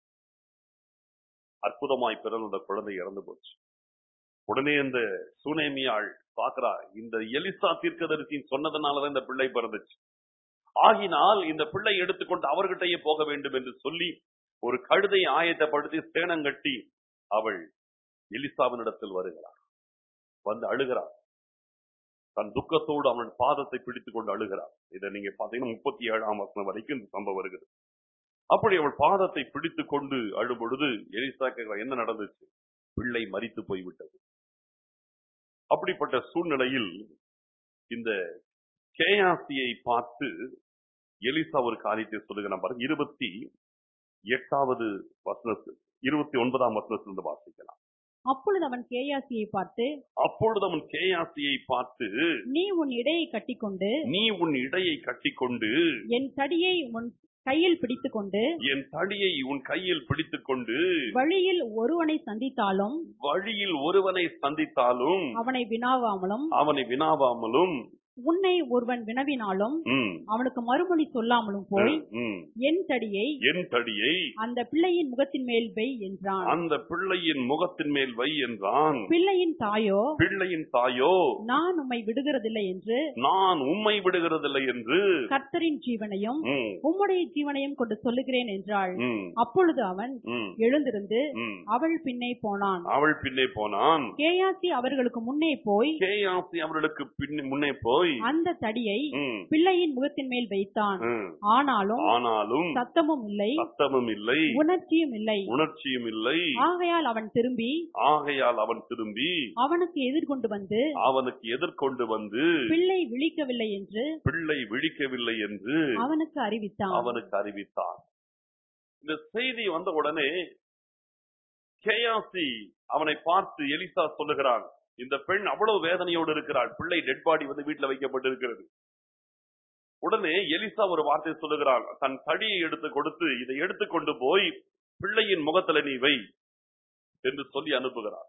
அற்புதமாய் பிறந்த அந்த குழந்தை இறந்து போச்சு உடனே இந்த சூனேமியாள் பாக்குறா இந்த எலிசா தீர்க்கதரிசின்னு சொன்னதுனாலதான் இந்த பிள்ளை பிறந்துச்சு ஆகினால் இந்த பிள்ளை எடுத்துக்கொண்டு அவர்கிட்டயே போக வேண்டும் என்று சொல்லி ஒரு கழுதை ஆயத்தப்படுத்தி சேனங்கட்டி அவள் எலிசாவினிடத்தில் வருகிறார் வந்து அழுகிறார் தன் துக்கத்தோடு அவன் பாதத்தை பிடித்துக் கொண்டு அழுகிறார் இதை நீங்க பாத்தீங்கன்னா முப்பத்தி ஏழாம் வசனம் வரைக்கும் இந்த சம்பவம் வருகிறது அப்படி அவள் பாதத்தை பிடித்துக் கொண்டு அழும் பொழுது எலிசா கேட்கிறார் என்ன நடந்துச்சு பிள்ளை மரித்து போய்விட்டது அப்படிப்பட்ட சூழ்நிலையில் இந்த கேயாசியை பார்த்து எலிசா ஒரு காரியத்தை சொல்லுகிறான் பாருங்க இருபத்தி எட்டாவது வசனத்தில் இருபத்தி ஒன்பதாம் வசனத்திலிருந்து வாசிக்கலாம்
அப்பொழுது அவன் கேயாசியை பார்த்து
அப்பொழுது அவன் கேயாசியை பார்த்து
நீ உன் இடையை கட்டிக்கொண்டு
நீ உன் இடையை கட்டிக்கொண்டு
என் தடியை உன் கையில் பிடித்துக்கொண்டு
என் தடியை உன் கையில் பிடித்துக் கொண்டு
வழியில் ஒருவனை சந்தித்தாலும்
வழியில் ஒருவனை சந்தித்தாலும்
அவனை வினாவாமலும்
அவனை வினாவாமலும்
உன்னை ஒருவன் வினவினாலும்
ம்,
அவனுக்கு மறுமொழி சொல்லாமலும் போய்
ம்,
என் தடியை
என் தடியை
அந்த பிள்ளையின் முகத்தின் மேல் வை என்றான்
அந்த பிள்ளையின் முகத்தின் மேல் வை என்றான்
பிள்ளையின் தாயோ
பிள்ளையின் தாயோ
நான் உம்மை விடுகிறதில்லை என்று
நான் உம்மை விடுகிறதில்லை என்று
கர்த்தரின் ஜீவனையும்
ம்,
உம்முடைய ஜீவனையும் கொண்டு சொல்லுகிறேன் என்றாள்
ம்,
அப்பொழுது அவன்
ம்,
எழுந்திருந்து
ம்.
அவள் பின்னே போனான்
அவள் பின்னே போனான்
கேயாசி அவர்களுக்கு முன்னே போய்
கேயாசி அவர்களுக்கு பின் முன்னே போய்
அந்த தடியை
ம்,
பிள்ளையின் முகத்தின் மேல் வைத்தான்
ம்.
ஆனாலும்
ஆனாலும்
சத்தமும் இல்லை
சத்தமும் இல்லை
உணர்ச்சியும் இல்லை
உணர்ச்சியும் இல்லை
ஆகையால் அவன் திரும்பி
ஆகையால் அவன் திரும்பி
அவனுக்கு எதிர்கொண்டு வந்து
அவனுக்கு எதிர்கொண்டு வந்து
பிள்ளை விழிக்கவில்லை என்று
பிள்ளை விழிக்கவில்லை என்று
அவனுக்கு அறிவித்தான்
அவனுக்கு அறிவித்தான் இந்த செய்தி வந்த உடனே கேயாசி அவனை பார்த்து எலிசா சொல்லுகிறான் இந்த பெண் அவ்வளவு வேதனையோடு இருக்கிறாள் பிள்ளை டெட் பாடி வந்து வீட்டுல வைக்கப்பட்டிருக்கிறது உடனே எலிசா ஒரு வார்த்தை சொல்லுகிறான் தன் தடியை எடுத்து கொடுத்து இதை எடுத்துக்கொண்டு போய் பிள்ளையின் முகத்துல நீ வை என்று சொல்லி அனுப்புகிறான்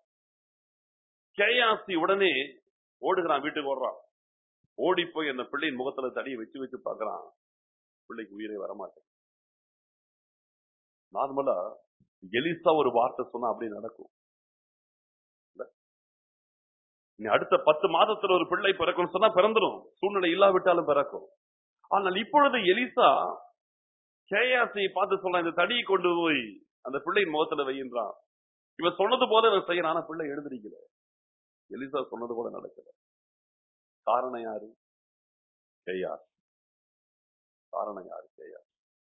கேயாசி உடனே ஓடுகிறான் வீட்டுக்கு ஓடுறான் ஓடி போய் அந்த பிள்ளையின் முகத்துல தடியை வச்சு வச்சு பார்க்கறான் பிள்ளைக்கு உயிரே வரமாட்டேன் நார்மலா எலிசா ஒரு வார்த்தை சொன்னா அப்படி நடக்கும் இல்ல? நீ அடுத்த பத்து மாதத்துல ஒரு பிள்ளை பிறக்கும் சொன்னா பிறந்துடும் சூழ்நிலை இல்லாவிட்டாலும் பிறக்கும் ஆனால் இப்பொழுது எலிசா கேயாசியை பார்த்து சொன்ன இந்த தடியை கொண்டு போய் அந்த பிள்ளையின் முகத்துல வையின்றான் இவன் சொன்னது போல இவன் செய்யறான் ஆனா பிள்ளை எழுந்திருக்கல எலிசா சொன்னது போல நடக்கல காரணம் யாரு கேயாஸ் காரணம் யாரு கேயாஸ்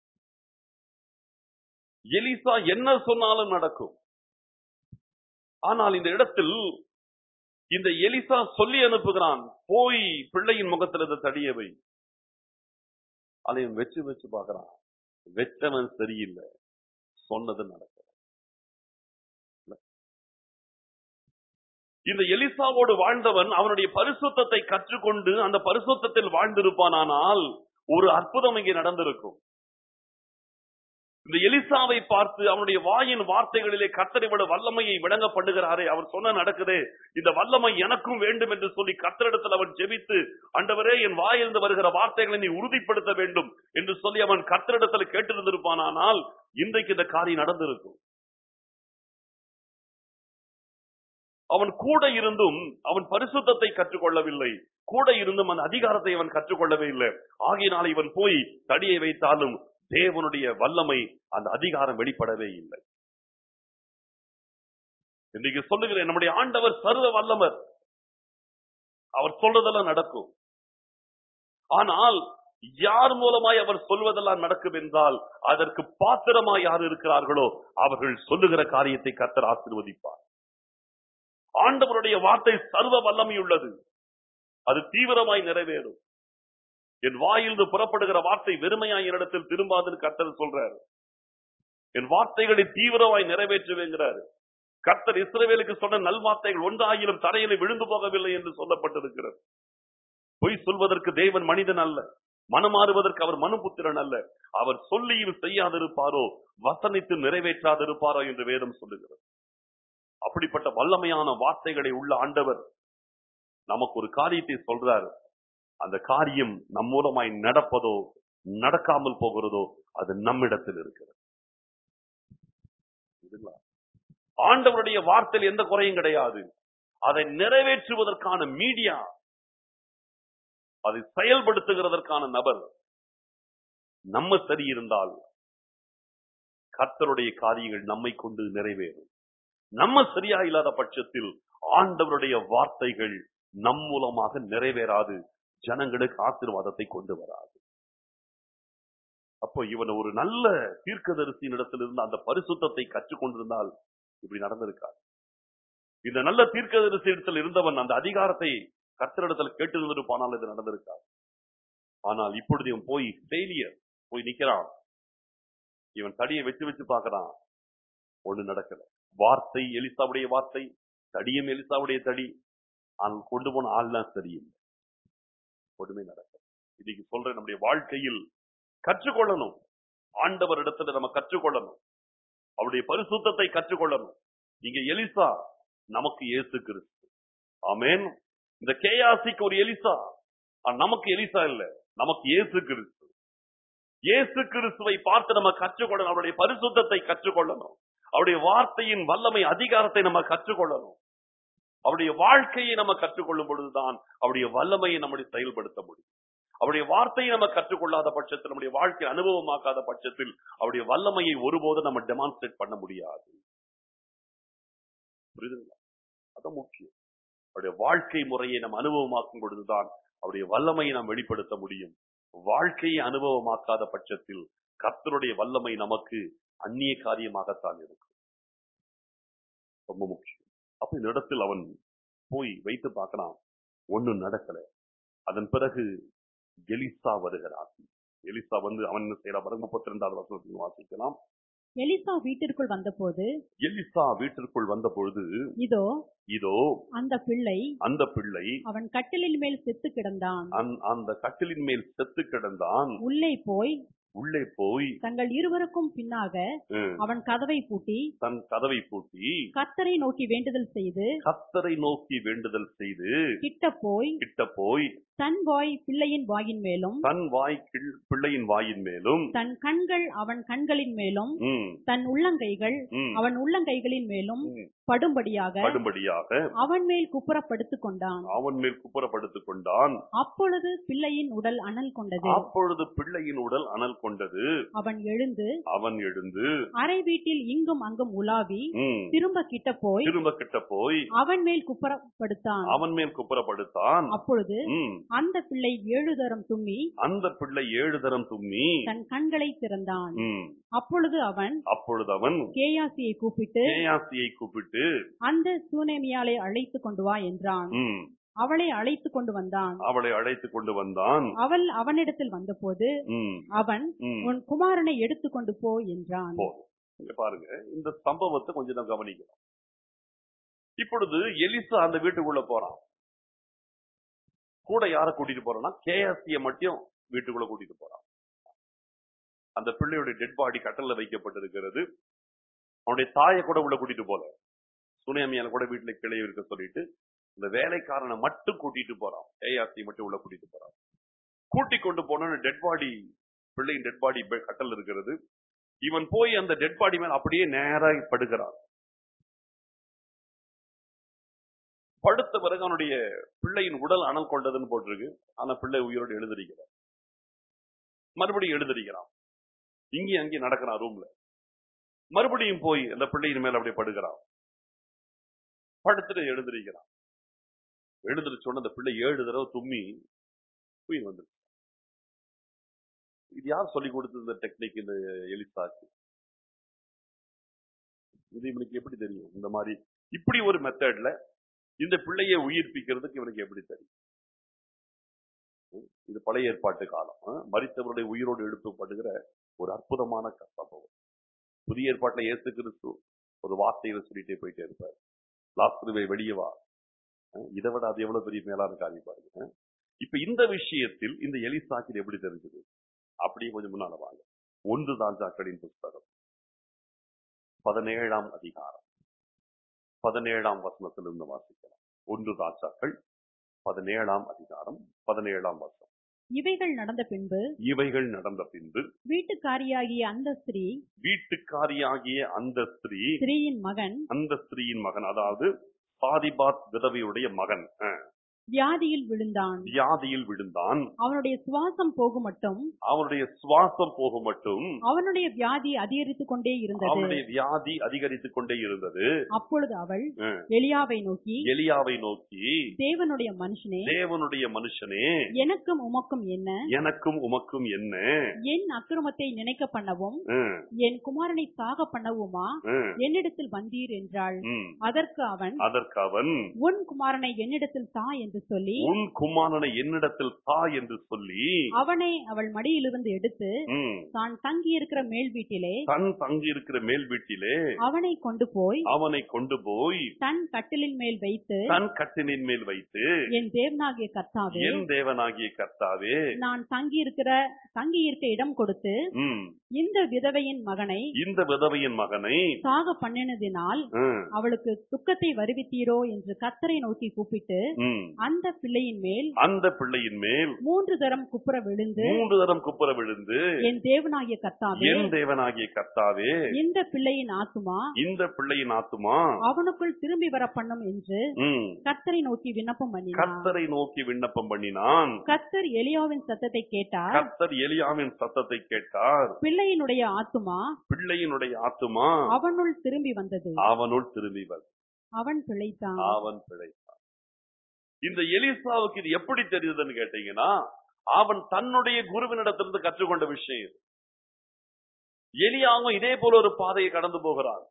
எலிசா என்ன சொன்னாலும் நடக்கும் ஆனால் இந்த இடத்தில் இந்த எலிசா சொல்லி அனுப்புகிறான் போய் பிள்ளையின் முகத்துல இந்த தடியவை அதையும் வச்சு வச்சு பார்க்கறான் வெச்சவன் சரியில்லை சொன்னது நடக்கல இல்ல? இந்த எலிசாவோடு வாழ்ந்தவன் அவனுடைய பரிசுத்தத்தை கற்றுக்கொண்டு அந்த பரிசுத்தத்தில் வாழ்ந்திருப்பானானால் ஒரு அற்புதம் இங்கே நடந்திருக்கும் இந்த எலிசாவை பார்த்து அவனுடைய வாயின் வார்த்தைகளிலே கர்த்தர் இவ்வளவு வல்லமையை விளங்க பண்ணுகிறாரே அவர் சொன்ன நடக்குதே இந்த வல்லமை எனக்கும் வேண்டும் என்று சொல்லி கர்த்தரிடத்தில் அவன் ஜெபித்து ஆண்டவரே என் வாயிலிருந்து வருகிற வார்த்தைகளை நீ உறுதிப்படுத்த வேண்டும் என்று சொல்லி அவன் கர்த்தரிடத்தில் கேட்டிருந்திருப்பானால் இன்றைக்கு இந்த காரியம் நடந்திருக்கும் அவன் கூட இருந்தும் அவன் பரிசுத்தத்தை கற்றுக்கொள்ளவில்லை கூட இருந்தும் அந்த அதிகாரத்தை அவன் கற்றுக்கொள்ளவே இல்லை ஆகையினால் இவன் போய் தடியை வைத்தாலும் தேவனுடைய வல்லமை அந்த அதிகாரம் வெளிப்படவே இல்லை இன்னைக்கு சொல்லுகிறேன் நம்முடைய ஆண்டவர் சர்வ வல்லவர் அவர் சொல்றதெல்லாம் நடக்கும் ஆனால் யார் மூலமாய் அவர் சொல்வதெல்லாம் நடக்கும் என்றால் அதற்கு பாத்திரமாய் யார் இருக்கிறார்களோ அவர்கள் சொல்லுகிற காரியத்தை கத்தர் ஆசீர்வதிப்பார் ஆண்டவருடைய வார்த்தை சர்வ வல்லமை உள்ளது அது தீவிரமாய் நிறைவேறும் என் வாயிலிருந்து புறப்படுகிற வார்த்தை வெறுமையாய் என்னிடத்தில் திரும்பாதுன்னு கர்த்தர் சொல்றாரு என் வார்த்தைகளை தீவிரமாய் நிறைவேற்றுவேங்கிறாரு கர்த்தர் இஸ்ரவேலுக்கு சொன்ன நல்வார்த்தைகள் ஒன்றாயிலும் தரையில விழுந்து போகவில்லை என்று சொல்லப்பட்டிருக்கிறது பொய் சொல்வதற்கு தேவன் மனிதன் அல்ல மனமாறுவதற்கு அவர் மனுபுத்திரன் அல்ல அவர் சொல்லியும் செய்யாதிருப்பாரோ வசனித்து நிறைவேற்றாதிருப்பாரோ என்று வேதம் சொல்லுகிறது அப்படிப்பட்ட வல்லமையான வார்த்தைகளை உள்ள ஆண்டவர் நமக்கு ஒரு காரியத்தை சொல்றாரு அந்த காரியம் நம் மூலமாய் நடப்பதோ நடக்காமல் போகிறதோ அது நம்மிடத்தில் இருக்கிறது புரியுதுங்களா? ஆண்டவருடைய வார்த்தையில் எந்த குறையும் கிடையாது அதை நிறைவேற்றுவதற்கான மீடியா அதை செயல்படுத்துகிறதற்கான நபர் நம்ம சரி இருந்தால் கர்த்தருடைய காரியங்கள் நம்மை கொண்டு நிறைவேறும் நம்ம சரியா இல்லாத பட்சத்தில் ஆண்டவருடைய வார்த்தைகள் நம் மூலமாக நிறைவேறாது ஜனங்களுக்கு ஆசீர்வாதத்தை கொண்டு வராது அப்போ இவன் ஒரு நல்ல தீர்க்கதரிசியின் இடத்திலிருந்து அந்த பரிசுத்தத்தை கற்றுக்கொண்டிருந்தால் இப்படி நடந்திருக்காது இந்த நல்ல தீர்க்கதரிசி இடத்தில் இருந்தவன் அந்த அதிகாரத்தை கர்த்தரிடத்தில் கேட்டு இருந்திருப்பானால் இது நடந்திருக்காது ஆனால் இப்பொழுது இவன் போய் ஃபெயிலியர் போய் நிக்கிறான் இவன் தடியை வச்சு வச்சு பார்க்கறான் ஒண்ணு நடக்கல வார்த்தை எலிசாவுடைய வார்த்தை தடியும் எலிசாவுடைய தடி ஆனால் கொண்டு போன ஆள்லாம் சரியில்லை ஒண்ணுமே நடக்கல இன்னைக்கு சொல்றேன் நம்முடைய வாழ்க்கையில் கற்றுக்கொள்ளணும் ஆண்டவர் இடத்துல நம்ம கற்றுக்கொள்ளணும் அவருடைய பரிசுத்தத்தை கற்றுக்கொள்ளணும் இங்க எலிசா நமக்கு இயேசு கிறிஸ்து ஆமென் இந்த கேயாசிக்கு ஒரு எலிசா ஆனா நமக்கு எலிசா இல்ல நமக்கு இயேசு கிறிஸ்து இயேசு கிறிஸ்துவை பார்த்து நம்ம கற்றுக்கொள்ளணும் அவருடைய பரிசுத்தத்தை கற்றுக்கொள்ளணும் அவருடைய வார்த்தையின் வல்லமை அதிகாரத்தை நம்ம கற்றுக்கொள்ளணும் அவருடைய வாழ்க்கையை நம்ம கற்றுக்கொள்ளும் பொழுதுதான் அவருடைய வல்லமையை நம்முடைய செயல்படுத்த முடியும் அவருடைய வார்த்தையை நம்ம கற்றுக்கொள்ளாத பட்சத்தில் நம்முடைய வாழ்க்கை அனுபவமாக்காத பட்சத்தில் அவருடைய வல்லமையை ஒருபோதும் நம்ம டெமான்ஸ்ட்ரேட் பண்ண முடியாது புரியுதுங்களா அதான் முக்கியம் அவருடைய வாழ்க்கை முறையை நம்ம அனுபவமாக்கும் பொழுதுதான் அவருடைய வல்லமையை நாம் வெளிப்படுத்த முடியும் வாழ்க்கையை அனுபவமாக்காத பட்சத்தில் கர்த்தருடைய வல்லமை நமக்கு அந்நிய காரியமாகத்தான் இருக்கும் ரொம்ப முக்கியம் அப்ப இந்த இடத்தில் அவன் போய் வைத்து பார்க்கலாம் ஒண்ணும் நடக்கல அதன் பிறகு எலிசா வருகிறார் எலிசா வந்து அவன் என்ன செய்யறா பாருங்க முப்பத்தி ரெண்டாவது வசனத்தில் வாசிக்கலாம்
எலிசா வீட்டிற்குள் வந்தபோது
எலிசா வீட்டிற்குள் வந்த பொழுது
இதோ
இதோ
அந்த பிள்ளை
அந்த பிள்ளை
அவன் கட்டிலின் மேல் செத்து கிடந்தான்
அந்த- அந்த கட்டிலின் மேல் செத்து கிடந்தான்
உள்ளே போய்
உள்ளே போய்
தங்கள் இருவருக்கும் பின்னாக
ம்,
அவன் கதவை பூட்டி
தன் கதவை பூட்டி
கர்த்தரை நோக்கி வேண்டுதல் செய்து
கத்தரை நோக்கி வேண்டுதல் செய்து
கிட்ட போய்
கிட்ட போய்
தன் வாய் பிள்ளையின் வாயின் மேலும்
தன் வாய் கிள்- பிள்ளையின் வாயின் மேலும்
தன் கண்கள் அவன் கண்களின் மேலும்
ம்,
தன் உள்ளங்கைகள்
ம்,
அவன் உள்ளங்கைகளின் மேலும்
ம்,
படும்படியாக
படும்படியாக
அவன் மேல் குப்புறப்படுத்திக் கொண்டான்
அவன் மேல் குப்புறப்படுத்திக் கொண்டான்
அப்பொழுது பிள்ளையின் உடல் அனல் கொண்டது
அப்பொழுது பிள்ளையின் உடல் அனல் கொண்டது
அவன் எழுந்து
அவன் எழுந்து
அறை வீட்டில் இங்கும் அங்கும் உலாவி
ம்,
திரும்ப கிட்ட போய்
திரும்ப கிட்ட போய்
அவன் மேல் குப்புறப்படுத்தான்
அவன் மேல் குப்புறப்படுத்தான்
அப்பொழுது
ம்,
அந்த பிள்ளை ஏழு தரம் தும்மி
அந்த பிள்ளை ஏழு தரம் தும்மி
தன் கண்களை திறந்தான்
ம்,
அப்பொழுது அவன்
அப்பொழுது அவன்
கேயாசியை கூப்பிட்டு
கேயாசியை கூப்பிட்டு
அந்த சூனேமியாலை அழைத்து கொண்டு வா என்றான்
ம்,
அவளை அழைத்து கொண்டு வந்தான்
அவளை அழைத்து கொண்டு வந்தான்
அவள் அவனிடத்தில் வந்தபோது
ம்,
அவன்
ம்.
உன் குமாரனை எடுத்துக்கொண்டு போ என்றான்
போ. இங்க பாருங்க இந்த சம்பவத்தை கொஞ்சம் நாம் கவனிக்கணும் இப்பொழுது எலிசா அந்த வீட்டுக்குள்ள போறான் கூட யார கூட்டிட்டு போறான்னா கேஎஸ்சிய மட்டும் வீட்டுக்குள்ள கூட்டிட்டு போறான் அந்த பிள்ளையுடைய டெட் பாடி கட்டல்ல வைக்கப்பட்டிருக்கிறது அவனுடைய தாயை கூட உள்ள கூட்டிட்டு போல சுனியாமியால கூட வீட்டுல கிளைய இருக்க சொல்லிட்டு இந்த வேலைக்காரனை மட்டும் கூட்டிட்டு போறான் கேஆர்சி மட்டும் உள்ள கூட்டிட்டு போறான் கூட்டி கொண்டு போன டெட் பாடி பிள்ளையின் டெட் பாடி கட்டல் இருக்கிறது இவன் போய் அந்த டெட் பாடி மேல அப்படியே நேரா படுக்கிறான் படுத்த பிறகு அவனுடைய பிள்ளையின் உடல் அனல் கொண்டதுன்னு போட்டிருக்கு ஆனா பிள்ளை உயிரோடு எழுதிருக்கிறான் மறுபடியும் எழுதிருக்கிறான் இங்கேயும் அங்கேயும் நடக்கிறான் ரூம்ல மறுபடியும் போய் அந்த பிள்ளையின் மேல அப்படியே படுக்கிறான் படுத்துட்டு எழுந்திருக்கிறான் எழுந்திருச்ச உடனே அந்த பிள்ளை ஏழு தடவை தும்மி தூங்கி வந்துருச்சு இது யார் சொல்லி கொடுத்தது இந்த டெக்னிக் இந்த எலிசாக்கு இது இவனுக்கு எப்படி தெரியும் இந்த மாதிரி இப்படி ஒரு மெத்தட்ல இந்த பிள்ளையை உயிர்ப்பிக்கிறதுக்கு இவனுக்கு எப்படி தெரியும் ம், இது பழைய ஏற்பாட்டு காலம் ஆ, மரித்தவருடைய உயிரோடு எழுப்பப்படுகிற ஒரு அற்புதமான க- சம்பவம் புதிய ஏற்பாட்டுல இயேசு கிறிஸ்து ஒரு வார்த்தையில சொல்லிட்டே போயிட்டே இருப்பார் லாஸ்துவை வெளியே வா ஆ, இதை விட அது எவ்வளவு பெரிய மேலான காரியம் பாருங்க ஆ. இப்ப இந்த விஷயத்தில் இந்த எலிசாக்கு இது எப்படி தெரிஞ்சது அப்படியே கொஞ்சம் முன்னால வாங்க ஒன்று தாஞ்சாக்களின் புஸ்தகம் பதினேழாம் அதிகாரம் பதினேழாம் வசனத்திலிருந்து வாசிக்கலாம் ஒன்று தாச்சாக்கள் பதினேழாம் அதிகாரம் பதினேழாம் வசனம்
இவைகள் நடந்த பின்பு
இவைகள் நடந்த பின்பு
வீட்டுக்காரியாகிய அந்த ஸ்திரீ
வீட்டுக்காரியாகிய அந்த ஸ்திரீ
ஸ்திரீயின் மகன்
அந்த ஸ்திரீயின் மகன் அதாவது சாதிபாத் விதவையுடைய மகன் அஹ்,
வியாதியில் விழுந்தான்
வியாதியில் விழுந்தான்
அவனுடைய சுவாசம் போகும் மட்டும்
அவனுடைய சுவாசம் போக மட்டும்
அவனுடைய வியாதி அதிகரித்துக் கொண்டே இருந்தது
அவனுடைய வியாதி அதிகரித்துக் கொண்டே இருந்தது
அப்பொழுது அவள்
ம்.
எலியாவை நோக்கி
எலியாவை நோக்கி
தேவனுடைய மனுஷனே
தேவனுடைய மனுஷனே
எனக்கும் உமக்கும் என்ன
எனக்கும் உமக்கும் என்ன
என் அக்கிரமத்தை நினைக்க பண்ணவும்
ம்,
என் குமாரனை சாக பண்ணவுமா
ம்,
என்னிடத்தில் வந்தீர் என்றாள்
ம்.
அதற்கு அவன்
அதற்கு அவன்
உன் குமாரனை என்னிடத்தில் தா என்று சொல்லி
உன் குமாரனை என்னிடத்தில் தா என்று சொல்லி
அவனை அவள் மடியிலிருந்து எடுத்து
ம்,
தான் தங்கியிருக்கிற மேல் வீட்டிலே
தன் தங்கி இருக்கிற மேல் வீட்டிலே
அவனை கொண்டு போய்
அவனை கொண்டு போய்
தன் கட்டிலின் மேல் வைத்து
தன் கட்டினின் மேல் வைத்து
என் தேவனாகிய கர்த்தாவே
என் தேவனாகிய கர்த்தாவே
நான் தங்கியிருக்கிற தங்கியிருக்க இடம் கொடுத்து
ம்,
இந்த விதவையின் மகனை
இந்த விதவையின் மகனை
சாக பண்ணினதினால்
ம்,
அவளுக்கு துக்கத்தை வருவித்தீரோ என்று கத்தரை நோக்கி கூப்பிட்டு
ம்,
அந்த பிள்ளையின் மேல்
அந்த பிள்ளையின் மேல்
மூன்று தரம் குப்புற விழுந்து
மூன்று தரம் குப்புற விழுந்து
என் தேவனாகிய கர்த்தாவே
என் தேவனாகிய கர்த்தாவே
இந்த பிள்ளையின் ஆத்துமா
இந்த பிள்ளையின் ஆத்துமா
அவனுக்குள் திரும்பி வர பண்ணும் என்று
ம்,
கர்த்தரை நோக்கி விண்ணப்பம் பண்ணினான்
கர்த்தரை நோக்கி விண்ணப்பம் பண்ணினான்
கர்த்தர் எலியாவின் சத்தத்தை கேட்டார்
கர்த்தர் எலியாவின் சத்தத்தை கேட்டார்
பிள்ளையினுடைய ஆத்துமா
பிள்ளையினுடைய ஆத்துமா
அவனுள் திரும்பி வந்தது
அவனுள் திரும்பி வந்தது.
அவன் பிழைத்தான்
அவன் பிழைத்தான் இந்த எலிசாவுக்கு இது எப்படி தெரியுதுன்னு கேட்டீங்கன்னா அவன் தன்னுடைய குருவினிடத்திலிருந்து கற்றுக்கொண்ட விஷயம் இது எலியாவும் இதே போல ஒரு பாதையை கடந்து போகிறான்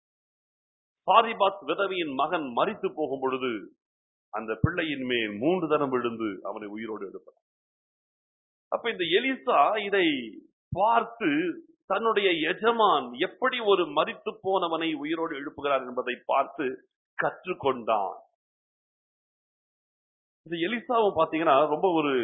பாதிபாத் விதவியின் மகன் மரித்து போகும் பொழுது அந்த பிள்ளையின் மேல் மூன்று தரம் விழுந்து அவனை உயிரோடு எடுப்பான் அப்ப இந்த எலிசா இதை பார்த்து தன்னுடைய எஜமான் எப்படி ஒரு மரித்து போனவனை உயிரோடு எழுப்புகிறார் என்பதை பார்த்து கற்றுக்கொண்டான் இந்த எலிசாவும் பாத்தீங்கன்னா ரொம்ப ஒரு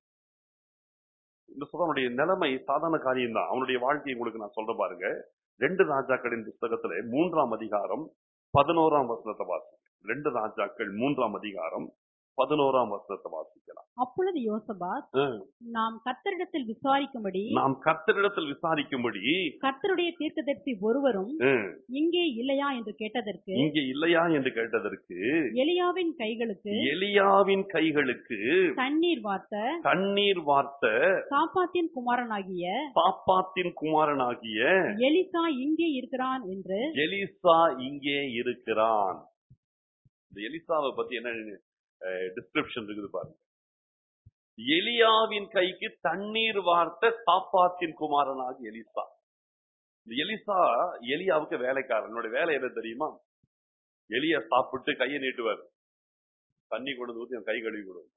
இந்த சொல்றவனுடைய நிலைமை சாதாரண காரியம் தான் அவனுடைய வாழ்க்கையை உங்களுக்கு நான் சொல்ற பாருங்க ரெண்டு ராஜாக்களின் புஸ்தகத்துல மூன்றாம் அதிகாரம் பதினோராம் வசனத்தை வாசி ரெண்டு ராஜாக்கள் மூன்றாம் அதிகாரம் பதினோராம் வசனத்தை வாசிக்கலாம்
அப்பொழுது யோசபாத்
ம்.
நாம் கர்த்தரிடத்தில் விசாரிக்கும்படி
நாம் கர்த்தரிடத்தில் விசாரிக்கும்படி
கர்த்தருடைய தீர்க்கதரிசி ஒருவரும்
ம்,
இங்கே இல்லையா என்று கேட்டதற்கு
இங்கே இல்லையா என்று கேட்டதற்கு
எலியாவின் கைகளுக்கு
எலியாவின் கைகளுக்கு
தண்ணீர் வார்த்த
தண்ணீர் வார்த்த
சாப்பாத்தின் குமாரனாகிய
பாப்பாத்தின் குமாரனாகிய
எலிசா இங்கே இருக்கிறான் என்று
எலிசா இங்கே இருக்கிறான் இந்த எலிசாவை பத்தி என்ன டிஸ்கிரிப்ஷன் இருக்குது பாருங்க எலியாவின் கைக்கு தண்ணீர் வார்த்த சாப்பாத்தின் குமாரனாக எலிசா இந்த எலிசா எலியாவுக்கு வேலைக்காரன் என்னோட வேலை என்ன தெரியுமா எலிய சாப்பிட்டு கையை நீட்டுவார் தண்ணி கொண்டு வந்து ஊத்தி அவன் கை கழுவி கொடுக்கும்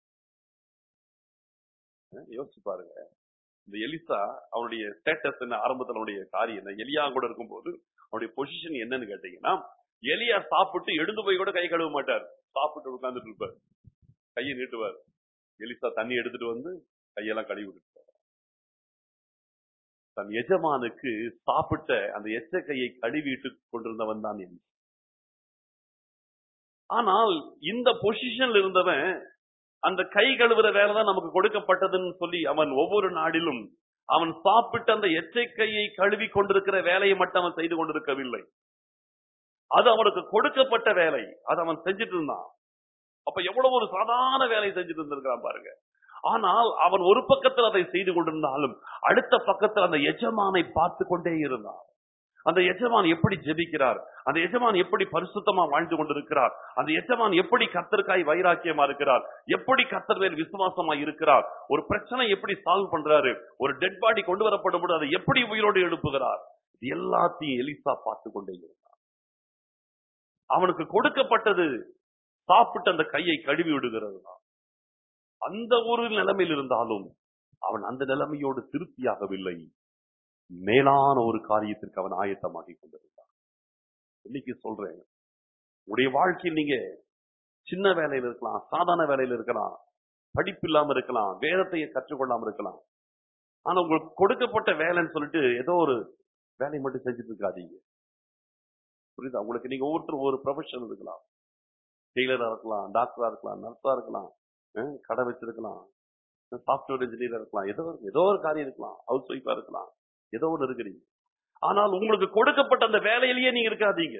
அஹ் யோசிச்சு பாருங்க இந்த எலிசா அவனுடைய ஸ்டேட்டஸ் என்ன ஆரம்பத்தில் அவனுடைய காரியம் என்ன எலியா கூட இருக்கும்போது அவனுடைய பொசிஷன் என்னன்னு கேட்டீங்கன்னா எலியா சாப்பிட்டு எழுந்து போய் கூட கை கழுவ மாட்டார் சாப்பிட்டு உட்கார்ந்துட்டு இருப்பார் கையை நீட்டுவார் எலிசா தண்ணி எடுத்துட்டு வந்து கையெல்லாம் கழுவி விட்டுட்டு தன் எஜமானுக்கு சாப்பிட்ட அந்த எச்ச கையை கழுவிட்டு கொண்டிருந்தவன் தான் எலிசா ஆனால் இந்த பொசிஷன்ல இருந்தவன் அந்த கை கழுவுற வேலை தான் நமக்கு கொடுக்கப்பட்டதுன்னு சொல்லி அவன் ஒவ்வொரு நாடிலும் அவன் சாப்பிட்ட அந்த எச்சரிக்கையை கழுவி கொண்டிருக்கிற வேலையை மட்டும் அவன் செய்து கொண்டிருக்கவில்லை அது அவனுக்கு கொடுக்கப்பட்ட வேலை அதை அவன் செஞ்சுட்டு இருந்தான் அப்ப எவ்வளவு ஒரு சாதாரண வேலையை செஞ்சுட்டு இருந்திருக்கிறான் பாருங்க ஆனால் அவன் ஒரு பக்கத்தில் அதை செய்து கொண்டிருந்தாலும் அடுத்த பக்கத்தில் அந்த எஜமானை பார்த்து கொண்டே இருந்தான் அந்த எஜமான் எப்படி ஜெபிக்கிறார் அந்த எஜமான் எப்படி பரிசுத்தமா வாழ்ந்து கொண்டிருக்கிறார் அந்த எஜமான் எப்படி கத்தருக்காய் வைராக்கியமா இருக்கிறார் எப்படி கத்தர் மேல் விசுவாசமா இருக்கிறார் ஒரு பிரச்சனை எப்படி சால்வ் பண்றாரு ஒரு டெட் பாடி கொண்டு வரப்படும் போது அதை எப்படி உயிரோடு எழுப்புகிறார் இது எல்லாத்தையும் எலிசா பார்த்து கொண்டே இருந்தார் அவனுக்கு கொடுக்கப்பட்டது சாப்பிட்டு அந்த கையை கழுவி விடுகிறது தான் அந்த ஒரு நிலைமையில் இருந்தாலும் அவன் அந்த நிலைமையோடு திருப்தியாகவில்லை மேலான ஒரு காரியத்திற்கு அவன் ஆயத்தமாகி கொண்டிருந்தான் இன்னைக்கு சொல்றேன் உடைய வாழ்க்கையில் நீங்க சின்ன வேலையில இருக்கலாம் சாதாரண வேலையில இருக்கலாம் படிப்பு இல்லாம இருக்கலாம் வேதத்தை கற்றுக்கொள்ளாம இருக்கலாம் ஆனா உங்களுக்கு கொடுக்கப்பட்ட வேலைன்னு சொல்லிட்டு ஏதோ ஒரு வேலையை மட்டும் செஞ்சுட்டு இருக்காதீங்க புரியுதா உங்களுக்கு நீங்க ஒவ்வொருத்தரும் ஒரு ப்ரொஃபஷன் இருக்கலாம் டெய்லரா இருக்கலாம் டாக்டரா இருக்கலாம் நர்ஸா இருக்கலாம் அஹ் கடை வச்சிருக்கலாம் சாஃப்ட்வேர் இன்ஜினியரா இருக்கலாம் ஏதோ ஒரு- ஏதோ ஒரு காரியம் இருக்கலாம் ஹவுஸ் ஒய்ஃபா இருக்கலாம் ஏதோ ஒன்று இருக்கிறீங்க ஆனால் உங்களுக்கு கொடுக்கப்பட்ட அந்த வேலையிலேயே நீங்க இருக்காதீங்க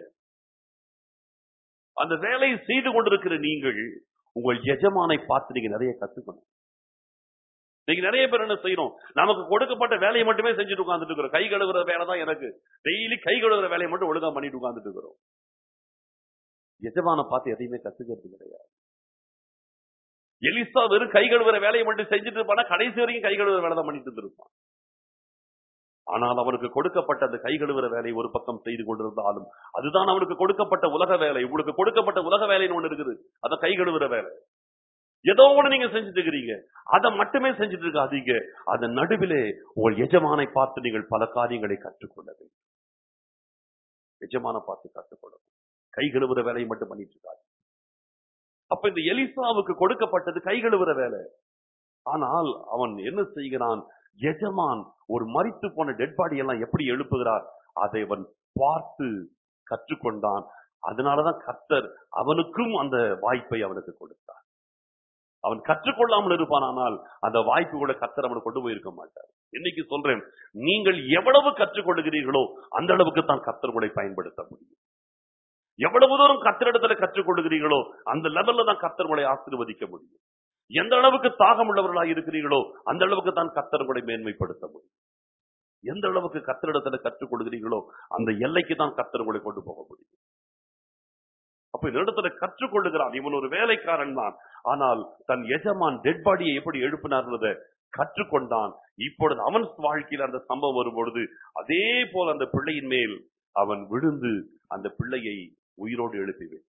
அந்த வேலையை செய்து கொண்டிருக்கிற நீங்கள் உங்கள் எஜமானை பார்த்து நீங்க நிறைய கத்துக்கணும் நீங்க நிறைய பேர் என்ன செய்யணும் நமக்கு கொடுக்கப்பட்ட வேலையை மட்டுமே செஞ்சுட்டு உட்கார்ந்துட்டு இருக்கிறோம் கை கழுவுற வேலை தான் எனக்கு டெய்லி கை கழுவுற வேலையை மட்டும் ஒழுங்கா பண்ணிட்டு உட்கார்ந்துட்டு இருக்கிறோம் எஜமான பார்த்து எதையுமே கத்துக்கிறது கிடையாது எலிசா வெறும் கை கழுவுற வேலையை மட்டும் செஞ்சுட்டு இருப்பானா கடைசி வரைக்கும் கை கழுவுற வேலை தான் பண்ணிட்டு இருப்பான் ஆனால் அவனுக்கு கொடுக்கப்பட்ட அந்த கை கழுவுற வேலையை ஒரு பக்கம் செய்து கொண்டிருந்தாலும் அதுதான் அவனுக்கு கொடுக்கப்பட்ட உலக வேலை உங்களுக்கு கொடுக்கப்பட்ட உலக வேலைன்னு ஒண்ணு இருக்குது அத கை கழுவுற வேலை ஏதோ ஒண்ணு நீங்க செஞ்சுட்டு இருக்கிறீங்க அதை மட்டுமே செஞ்சுட்டு இருக்காதீங்க அதன் நடுவிலே உங்கள் எஜமானை பார்த்து நீங்கள் பல காரியங்களை கற்றுக்கொள்ள வேண்டும் எஜமான பார்த்து கற்றுக்கொள்ளணும் கை கழுவுற வேலையை மட்டும் பண்ணிட்டு இருக்காது அப்ப இந்த எலிசாவுக்கு கொடுக்கப்பட்டது கை கழுவுற வேலை ஆனால் அவன் என்ன செய்கிறான் எஜமான் ஒரு மரித்து போன டெட் பாடி எல்லாம் எப்படி எழுப்புகிறார் அதை அவன் பார்த்து கற்றுக்கொண்டான் அதனாலதான் கர்த்தர் அவனுக்கும் அந்த வாய்ப்பை அவனுக்கு கொடுத்தார் அவன் கற்றுக்கொள்ளாமல் இருப்பானால் அந்த வாய்ப்பு கூட கர்த்தர் அவனுக்கு கொண்டு போயிருக்க மாட்டார் இன்னைக்கு சொல்றேன் நீங்கள் எவ்வளவு கற்றுக்கொள்கிறீர்களோ அந்த அளவுக்கு தான் கர்த்தர் உங்களை பயன்படுத்த முடியும் எவ்வளவு தூரம் கர்த்தரிடத்துல கற்றுக்கொள்கிறீர்களோ அந்த லெவல்ல தான் கர்த்தர் உங்களை ஆசீர்வதிக்க முடியும் எந்த அளவுக்கு தாகம் உள்ளவர்களாக இருக்கிறீர்களோ அந்த அளவுக்கு தான் கர்த்தர் உங்களை மேன்மைப்படுத்த முடியும் எந்த அளவுக்கு கர்த்தரிடத்துல கற்றுக்கொள்கிறீர்களோ அந்த எல்லைக்கு தான் கர்த்தர் உங்களை கொண்டு போக முடியும் அப்ப இந்த இடத்துல கற்றுக்கொள்ளுகிறான் இவன் ஒரு வேலைக்காரன் தான் ஆனால் தன் எஜமான் டெட் பாடியை எப்படி எழுப்பினார்ன்றத கற்றுக்கொண்டான் இப்பொழுது அவன் வாழ்க்கையில் அந்த சம்பவம் வரும்பொழுது அதே போல அந்த பிள்ளையின் மேல் அவன் விழுந்து அந்த பிள்ளையை உயிரோடு எழுப்பி வைத்தான்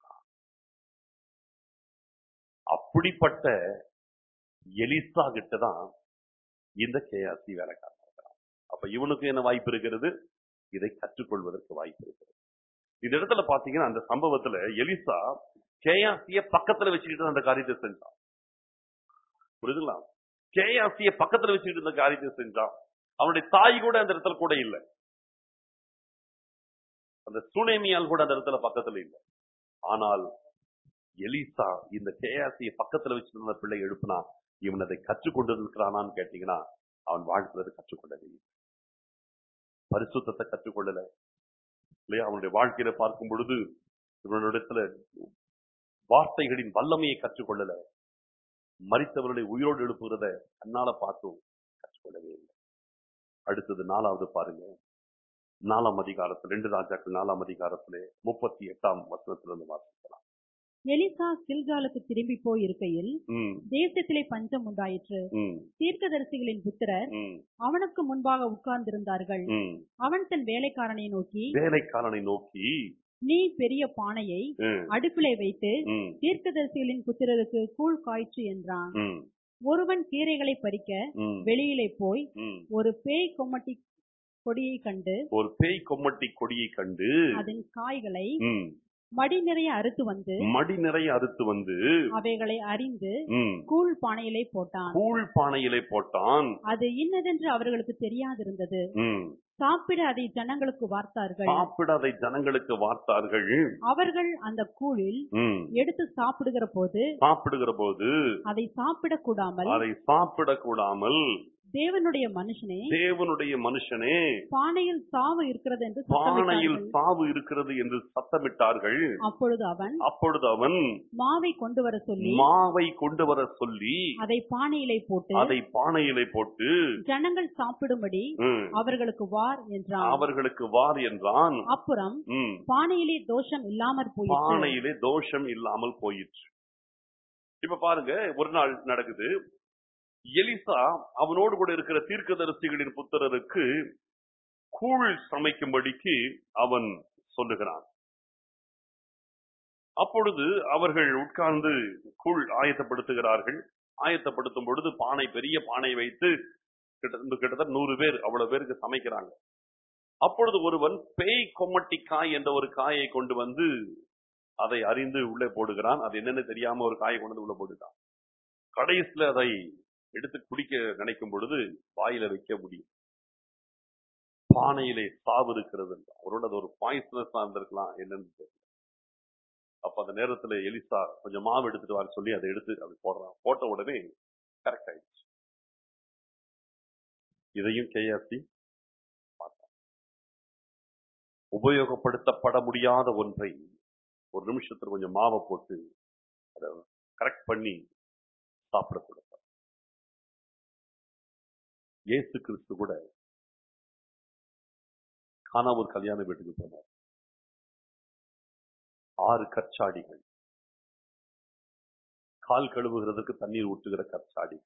அப்படிப்பட்ட எலிசா கிட்ட தான் இந்த கேஆர்சி வேலைக்காரன் இருக்கிறான் அப்ப இவனுக்கு என்ன வாய்ப்பு இருக்கிறது இதை கற்றுக்கொள்வதற்கு வாய்ப்பு இருக்கிறது இந்த இடத்துல பாத்தீங்கன்னா அந்த சம்பவத்துல எலிசா கேஆர்சிய பக்கத்துல வச்சுக்கிட்டு அந்த காரியத்தை செஞ்சான் புரியுதுங்களா கேஆர்சிய பக்கத்துல வச்சுக்கிட்டு இந்த காரியத்தை செஞ்சான் அவனுடைய தாய் கூட அந்த இடத்துல கூட இல்லை அந்த சுனேமியால் கூட அந்த இடத்துல பக்கத்துல இல்லை ஆனால் எலிசா இந்த கேஆர்சிய பக்கத்துல வச்சிருந்த பிள்ளை எழுப்புனா இவன் அதை கற்றுக்கொண்டு இருக்கிறானான்னு கேட்டீங்கன்னா அவன் வாழ்க்கையை கற்றுக்கொள்ளவே இல்லை. பரிசுத்தத்தை கற்றுக்கொள்ளல இல்லையா அவனுடைய வாழ்க்கையில பார்க்கும் பொழுது இவனிடத்துல வார்த்தைகளின் வல்லமையை கற்றுக்கொள்ளல மரித்தவர்களை உயிரோடு எழுப்புகிறத கண்ணால பார்த்தும் கற்றுக்கொள்ளவே இல்லை அடுத்தது நாலாவது பாருங்க நாலாம் அதிகாரத்துல ரெண்டு ராஜாக்கள் நாலாம் அதிகாரத்திலே முப்பத்தி எட்டாம் வசனத்திலிருந்து வாசிக்கலாம்
எலிசா கில்காலுக்கு திரும்பி போய் இருக்கையில்
ம்,
தேசத்திலே பஞ்சம் உண்டாயிற்று
ம்,
தீர்க்கதரிசிகளின் புத்திரர்
ம்,
அவனுக்கு முன்பாக உட்கார்ந்திருந்தார்கள்
ம்.
அவன் தன் வேலைக்காரனை நோக்கி
வேலைக்காரனை நோக்கி
நீ பெரிய பானையை
ம்,
அடுப்பிலே வைத்து
ம்,
தீர்க்கதரிசிகளின் புத்திரருக்கு கூழ் காய்ச்சு என்றான்
ம்,
ஒருவன் கீரைகளை பறிக்க
ம்,
வெளியிலே போய்
ம்.
ஒரு பேய் கொம்மட்டி கொடியை கண்டு
ஒரு பேய் கொம்மட்டி கொடியை கண்டு
அதன் காய்களை
ம்,
மடி நிறைய அறுத்து வந்து
மடி நிறைய அறுத்து வந்து
அவைகளை அறிந்து
ம்,
கூழ் பானையிலே போட்டான்
கூழ் பானையிலே போட்டான்
அது இன்னதென்று அவர்களுக்கு தெரியாதிருந்தது
ம்,
சாப்பிட அதை ஜனங்களுக்கு வார்த்தார்கள்
சாப்பிட அதை ஜனங்களுக்கு வார்த்தார்கள்
அவர்கள் அந்த கூழில்
ம்,
எடுத்து சாப்பிடுகிற போது
சாப்பிடுகிற போது
அதை சாப்பிடக் கூடாமல்
அதை சாப்பிடக்கூடாமல்
தேவனுடைய மனுஷனே
தேவனுடைய மனுஷனே
பானையில் சாவு இருக்கிறது என்று
பானையில்
சத்தமிட்டார்கள்.
சாவு இருக்கிறது என்று சத்தமிட்டார்கள்
அப்பொழுது அவன்
அப்பொழுது அவன்
மாவை கொண்டு வர சொல்லி
மாவை கொண்டு வர சொல்லி
அதை பானையிலே போட்டு
அதை பானையிலே போட்டு
ஜனங்கள் சாப்பிடும்படி
ம்,
அவர்களுக்கு வார் என்றான்
அவர்களுக்கு வார் என்றான்
அப்புறம்
ம்,
பானையிலே தோஷம் இல்லாமற் போயிற்று
பானையிலே தோஷம் இல்லாமல் போயிற்று இப்ப பாருங்க ஒரு நாள் நடக்குது எலிசா அவனோடு கூட இருக்கிற தீர்க்கதரிசிகளின் புத்திரருக்கு கூழ் சமைக்கும்படிக்கு அவன் சொல்லுகிறான் அப்பொழுது அவர்கள் உட்கார்ந்து கூழ் ஆயத்தப்படுத்துகிறார்கள் ஆயத்தப்படுத்தும் பொழுது பானை பெரிய பானை வைத்து கிட்டத்தட்ட கிட்டத்தட்ட நூறு பேர் அவ்வளவு பேருக்கு சமைக்கிறாங்க அப்பொழுது ஒருவன் பேய் கொம்மட்டி காய் என்ற ஒரு காயை கொண்டு வந்து அதை அறிந்து உள்ளே போடுகிறான் அது என்னன்னு தெரியாம ஒரு காயை கொண்டு வந்து உள்ள போட்டுட்டான் கடைசியில அதை எடுத்து குடிக்க நினைக்கும் பொழுது வாயில வைக்க முடியும் பானையிலே சாவு இருக்கிறது என்றான். அவரோட அது ஒரு பாய்சனஸா இருந்திருக்கலாம் என்னன்னு தெரியல அப்ப அந்த நேரத்துல எலிசா கொஞ்சம் மாவு எடுத்துட்டு வர சொல்லி அதை எடுத்து அப்படி போடுறான் போட்ட உடனே கரெக்ட் ஆயிடுச்சு இதையும் கேஆர்சி பார்த்தான் உபயோகப்படுத்தப்பட முடியாத ஒன்றை ஒரு நிமிஷத்துல கொஞ்சம் மாவை போட்டு அதை கரெக்ட் பண்ணி சாப்பிட கொடுத்தார் இயேசு கிறிஸ்து கூட கானாவூர் கல்யாண வீட்டுக்கு போனார் ஆறு கற்சாடிகள் கால் கழுவுகிறதுக்கு தண்ணீர் ஊற்றுகிற கற்சாடி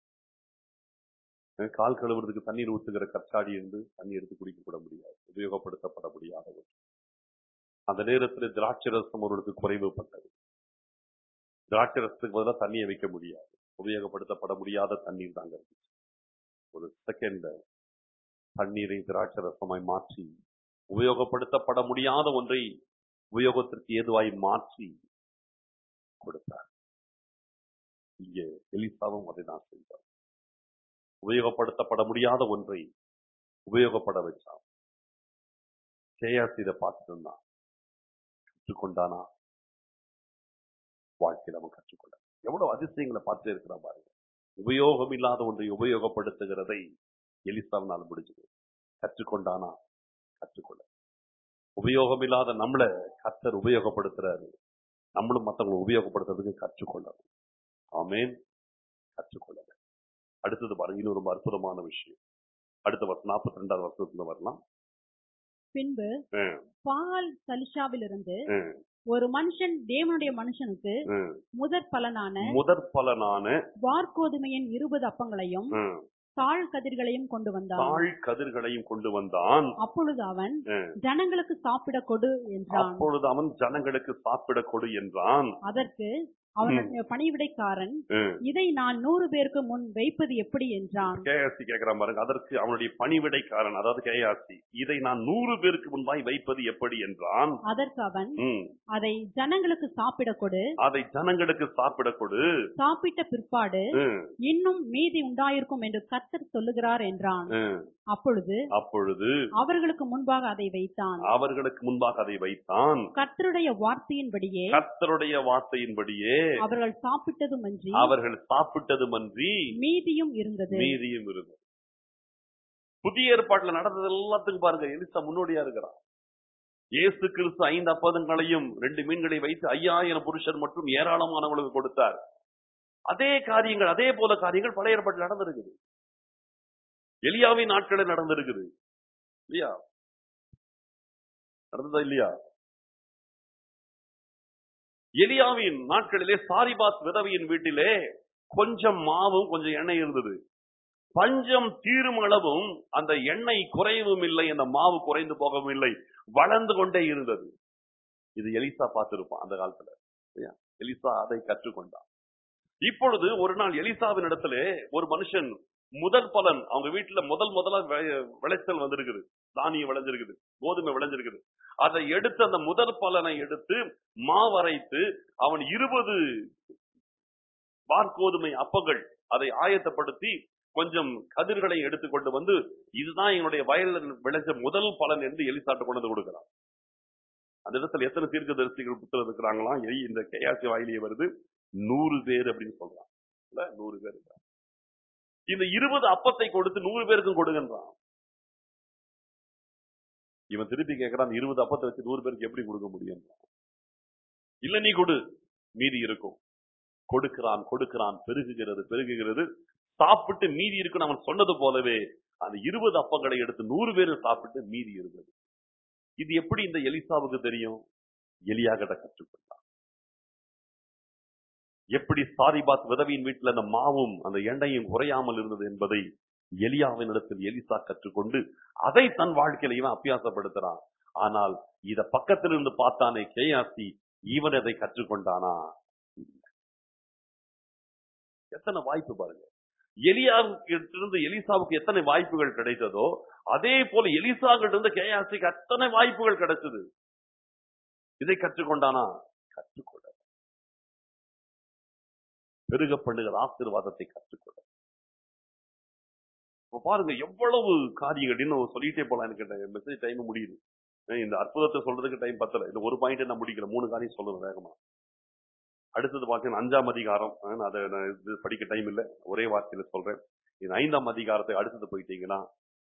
அஹ் கால் கழுவுறதுக்கு தண்ணீர் ஊற்றுகிற கற்சாடி இருந்து தண்ணி எடுத்து குடிக்க கூட முடியாது உபயோகப்படுத்தப்பட முடியாத ஒன்று அந்த நேரத்தில் திராட்சை ரசம் அவர்களுக்கு குறைவுபட்டது திராட்சை ரசத்துக்கு பதிலாக தண்ணியை வைக்க முடியாது உபயோகப்படுத்தப்பட முடியாத தண்ணீர் தாங்க இருந்துச்சு ஒரு செகண்ட் தண்ணீரை திராட்சை ரசமாய் மாற்றி உபயோகப்படுத்தப்பட முடியாத ஒன்றை உபயோகத்திற்கு ஏதுவாய் மாற்றி கொடுத்தார் இங்கே எலிசாவும் அதை தான் செய்தார் உபயோகப்படுத்தப்பட முடியாத ஒன்றை உபயோகப்பட வச்சான் கேயாசி இதை பார்த்துட்டு இருந்தான் கற்றுக்கொண்டானா வாழ்க்கையில் அவன் கற்றுக்கொண்டான் எவ்வளவு அதிசயங்களை பார்த்துட்டே இருக்கிறான் பாருங்க உபயோகம் இல்லாத ஒன்றை உபயோகப்படுத்துகிறதை எலிசாவினால் முடிஞ்சது கற்றுக்கொண்டானா கற்றுக்கொள்ள உபயோகம் இல்லாத நம்மளை கர்த்தர் உபயோகப்படுத்துறாரு நம்மளும் மற்றவங்களை உபயோகப்படுத்துறதுக்கு கற்றுக்கொள்ளணும் ஆமேன் கற்றுக்கொள்ளணும் அடுத்தது பாருங்க இன்னும் ரொம்ப அற்புதமான விஷயம் அடுத்த வருஷம் நாற்பத்தி ரெண்டாவது வருஷத்துல வரலாம்
பின்பு
ம்,
பால் சலிஷாவிலிருந்து
ம்,
ஒரு மனுஷன் தேவனுடைய மனுஷனுக்கு
ம்.
முதற் பலனான
முதற் பலனான
வார்கோதுமையின் இருபது அப்பங்களையும்
ம்,
தாழ் கதிர்களையும் கொண்டு வந்தான்
தாழ் கதிர்களையும் கொண்டு வந்தான்
அப்பொழுது அவன்
ம்.
ஜனங்களுக்கு சாப்பிட கொடு என்றான்
அப்பொழுது அவன் ஜனங்களுக்கு சாப்பிட கொடு என்றான்
அதற்கு அவனுடைய பணிவிடைக்காரன்
ம்.
இதை நான் நூறு பேருக்கு முன் வைப்பது எப்படி என்றான்
கேஆர்சி கேட்கிறான் பாருங்க அதற்கு அவனுடைய பணிவிடைக்காரன் அதாவது கேஆர்சி இதை நான் நூறு பேருக்கு முன்பாய் வைப்பது எப்படி என்றான்
அதற்கு அவன்
ம்,
அதை ஜனங்களுக்கு சாப்பிட கொடு
அதை ஜனங்களுக்கு சாப்பிட கொடு
சாப்பிட்ட பிற்பாடு
ம்,
இன்னும் மீதி உண்டாயிருக்கும் என்று கர்த்தர் சொல்லுகிறார் என்றான்
ம்.
அப்பொழுது
அப்பொழுது
அவர்களுக்கு முன்பாக அதை வைத்தான்
அவர்களுக்கு முன்பாக அதை வைத்தான்
கர்த்தருடைய வார்த்தையின்படியே
கர்த்தருடைய வார்த்தையின்படியே
அவர்கள் சாப்பிட்டதுமன்றி
அவர்கள் சாப்பிட்டதுமன்றி
மீதியும் இருந்தது
மீதியும் இருந்தது புதிய ஏற்பாட்டுல நடந்தது எல்லாத்துக்கும் பாருங்க எலிசா முன்னோடியா இருக்கிறான் இயேசு கிறிஸ்து ஐந்து அப்பதங்களையும் ரெண்டு மீன்களை வைத்து ஐயாயிரம் புருஷர் மற்றும் ஏராளமானவங்களுக்கு கொடுத்தார் அதே காரியங்கள் அதே போல காரியங்கள் பழைய ஏற்பாட்டில் நடந்திருக்குது எலியாவின் நாட்களில் நடந்திருக்குது இல்லையா நடந்ததா இல்லையா எலியாவின் நாட்களிலே சாரிபாத் விதவையின் வீட்டிலே கொஞ்சம் மாவும் கொஞ்சம் எண்ணெய் இருந்தது பஞ்சம் தீரும் அளவும் அந்த எண்ணெய் குறையவும் இல்லை அந்த மாவு குறைந்து போகவும் இல்லை வளர்ந்து கொண்டே இருந்தது இது எலிசா பார்த்திருப்பான் அந்த காலத்துல இல்லையா? எலிசா அதை கற்றுக்கொண்டான் இப்பொழுது ஒரு நாள் எலிசாவின் இடத்துல ஒரு மனுஷன் முதல் பலன் அவங்க வீட்டுல முதல் முதலா வெ- விளைச்சல் வந்திருக்குது தானியம் விளைஞ்சிருக்குது கோதுமை விளைஞ்சிருக்குது அதை எடுத்து அந்த முதல் பலனை எடுத்து மாவரைத்து அவன் இருபது வார்கோதுமை அப்பங்கள் அதை ஆயத்தப்படுத்தி கொஞ்சம் கதிர்களை எடுத்துக்கொண்டு வந்து இதுதான் என்னுடைய வயலில் விளைஞ்ச முதல் பலன் என்று எலிசாட்டு கொண்டு வந்து கொடுக்கிறான் அந்த இடத்துல எத்தனை தீர்க்கதரிசிகள் புத்தகம் இருக்கிறாங்களாம் எலி- இந்த கையாசி வாயிலேயே வருது நூறு பேர் அப்படின்னு சொல்றான் இல்ல நூறு பேர் இருக்காங்க. இந்த இருபது அப்பத்தை கொடுத்து நூறு பேருக்கும் கொடுங்கன்றான் இவன் திருப்பி கேட்கறான் அந்த இருபது அப்பத்தை வச்சு நூறு பேருக்கு எப்படி கொடுக்க முடியும் இல்ல நீ கொடு மீதி இருக்கும் கொடுக்கிறான் கொடுக்கிறான் பெருகுகிறது பெருகுகிறது சாப்பிட்டு மீதி இருக்குன்னு அவன் சொன்னது போலவே அந்த இருபது அப்பங்களை எடுத்து நூறு பேர் சாப்பிட்டு மீதி இருந்தது இது எப்படி இந்த எலிசாவுக்கு தெரியும் எலியா கிட்ட கற்றுக்கொண்டான் எப்படி சாரிபாத் விதவியின் வீட்டுல அந்த மாவும் அந்த எண்ணெயும் குறையாமல் இருந்தது என்பதை எலியாவின் இடத்தில் எலிசா கற்றுக்கொண்டு அதை தன் வாழ்க்கையில இவன் அபியாசப்படுத்துறான் ஆனால் இத பக்கத்திலிருந்து பார்த்தானே கேயாசி இவன் அதை கற்றுக்கொண்டானா எத்தனை வாய்ப்பு பாருங்க எலியாவுக்கு இருந்து எலிசாவுக்கு எத்தனை வாய்ப்புகள் கிடைத்ததோ அதே போல எலிசாகிட்ட இருந்து கேயாசிக்கு அத்தனை வாய்ப்புகள் கிடைச்சது இதை கற்றுக்கொண்டானா கற்றுக்கொள்ள பெருக பண்ணுகிற ஆசீர்வாதத்தை கற்றுக்கொள்ள இப்ப பாருங்க எவ்வளவு காரியங்கள் இன்னும் சொல்லிட்டே போலாம் எனக்கு மெசேஜ் டைம் முடியுது அஹ் இந்த அற்புதத்தை சொல்றதுக்கு டைம் பத்தல இந்த ஒரு பாயிண்ட் நான் முடிக்கிறேன் மூணு காரியம் சொல்லணும் வேகமா அடுத்தது பார்த்தீங்கன்னா அஞ்சாம் அதிகாரம் அஹ் நான் அதை நான் இது படிக்க டைம் இல்லை ஒரே வார்த்தையில சொல்றேன் இந்த ஐந்தாம் அதிகாரத்தை அடுத்தது போயிட்டீங்கன்னா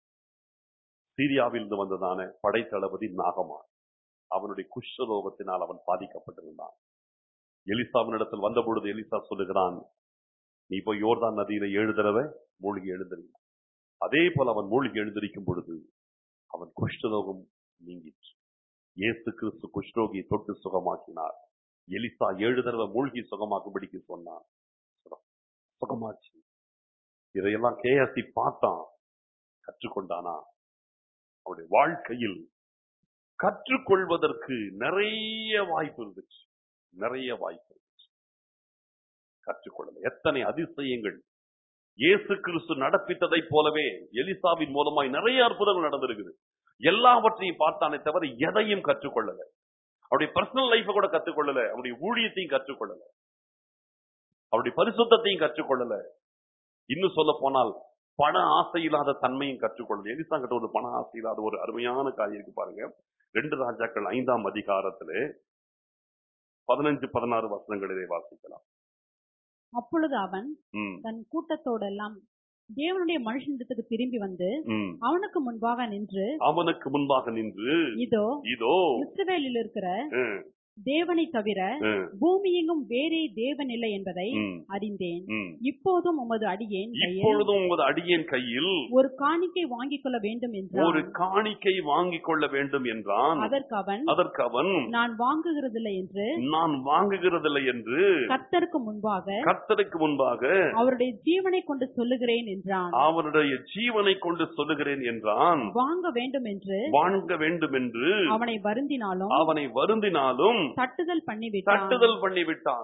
சீரியாவில் இருந்து வந்ததான படைத்தளபதி நாகமான் அவனுடைய குஷ்டரோகத்தினால் அவன் பாதிக்கப்பட்டிருந்தான் எலிசாவினிடத்தில் வந்த பொழுது எலிசா சொல்லுகிறான் நீ போய் யோர்தான் நதியில ஏழு தடவை மூழ்கி எழுந்திரி அதே போல அவன் மூழ்கி எழுந்திருக்கும் பொழுது அவன் குஷ்டரோகம் நீங்கிற்று இயேசு கிறிஸ்து குஷ்டரோகியை தொட்டு சுகமாக்கினார் எலிசா ஏழு தடவை மூழ்கி சுகமாக்கும்படிக்கு சொன்னான் சுகம். சுகமாச்சு இதையெல்லாம் கேஎஸ்சி பார்த்தான் கற்றுக்கொண்டானா அவருடைய வாழ்க்கையில் கற்றுக்கொள்வதற்கு நிறைய வாய்ப்பு இருந்துச்சு நிறைய வாய்ப்பு இருந்துச்சு கற்றுக்கொள்ளல எத்தனை அதிசயங்கள் இயேசு கிறிஸ்து நடப்பித்ததை போலவே எலிசாவின் மூலமாய் நிறைய அற்புதங்கள் நடந்திருக்குது எல்லாவற்றையும் பார்த்தானே தவிர எதையும் கற்றுக்கொள்ளல அவருடைய பர்சனல் லைஃப கூட கற்றுக்கொள்ளல அவருடைய ஊழியத்தையும் கற்றுக்கொள்ளல அவருடைய பரிசுத்தத்தையும் கற்றுக்கொள்ளல இன்னும் சொல்ல போனால் பண ஆசை இல்லாத தன்மையும் கற்றுக்கொள்ளல எலிசா கிட்ட ஒரு பண ஆசை இல்லாத ஒரு அருமையான காரியம் இருக்கு பாருங்க ரெண்டு ராஜாக்கள் ஐந்தாம் அதிகாரத்திலே பதினஞ்சு பதினாறு வசனங்களிலே வாசிக்கலாம்
அப்பொழுது அவன்
ம்,
தன் கூட்டத்தோடெல்லாம் தேவனுடைய மனுஷனிடத்துக்கு திரும்பி வந்து
ம்.
அவனுக்கு முன்பாக நின்று
அவனுக்கு முன்பாக நின்று
இதோ
இதோ
இஸ்ரவேலில் இருக்கிற
ம்,
தேவனை தவிர
ம்,
பூமி எங்கும் வேறே தேவன் இல்லை என்பதை
ம்,
அறிந்தேன்
ம்.
இப்போதும் உமது அடியேன் கையில்
இப்பொழுதும் உமது அடியேன் கையில்
ஒரு காணிக்கை வாங்கிக் கொள்ள வேண்டும்
ஒரு
என்றான்
காணிக்கை வாங்கிக் கொள்ள வேண்டும் என்றான்
அதற்கு அவன்
அதற்கு அவன்
நான் வாங்குகிறதில்லை என்று
நான் வாங்குகிறதில்லை என்று
கர்த்தருக்கு முன்பாக
கர்த்தருக்கு முன்பாக
அவருடைய ஜீவனை கொண்டு சொல்லுகிறேன் என்றான்
அவனுடைய ஜீவனை கொண்டு சொல்லுகிறேன் என்றான்
வாங்க வேண்டும் என்று
வாங்க வேண்டும் என்று
அவனை வருந்தினாலும்
அவனை வருந்தினாலும்
தட்டுதல் பண்ணிவிட்டான்
தட்டுதல் பண்ணி விட்டான்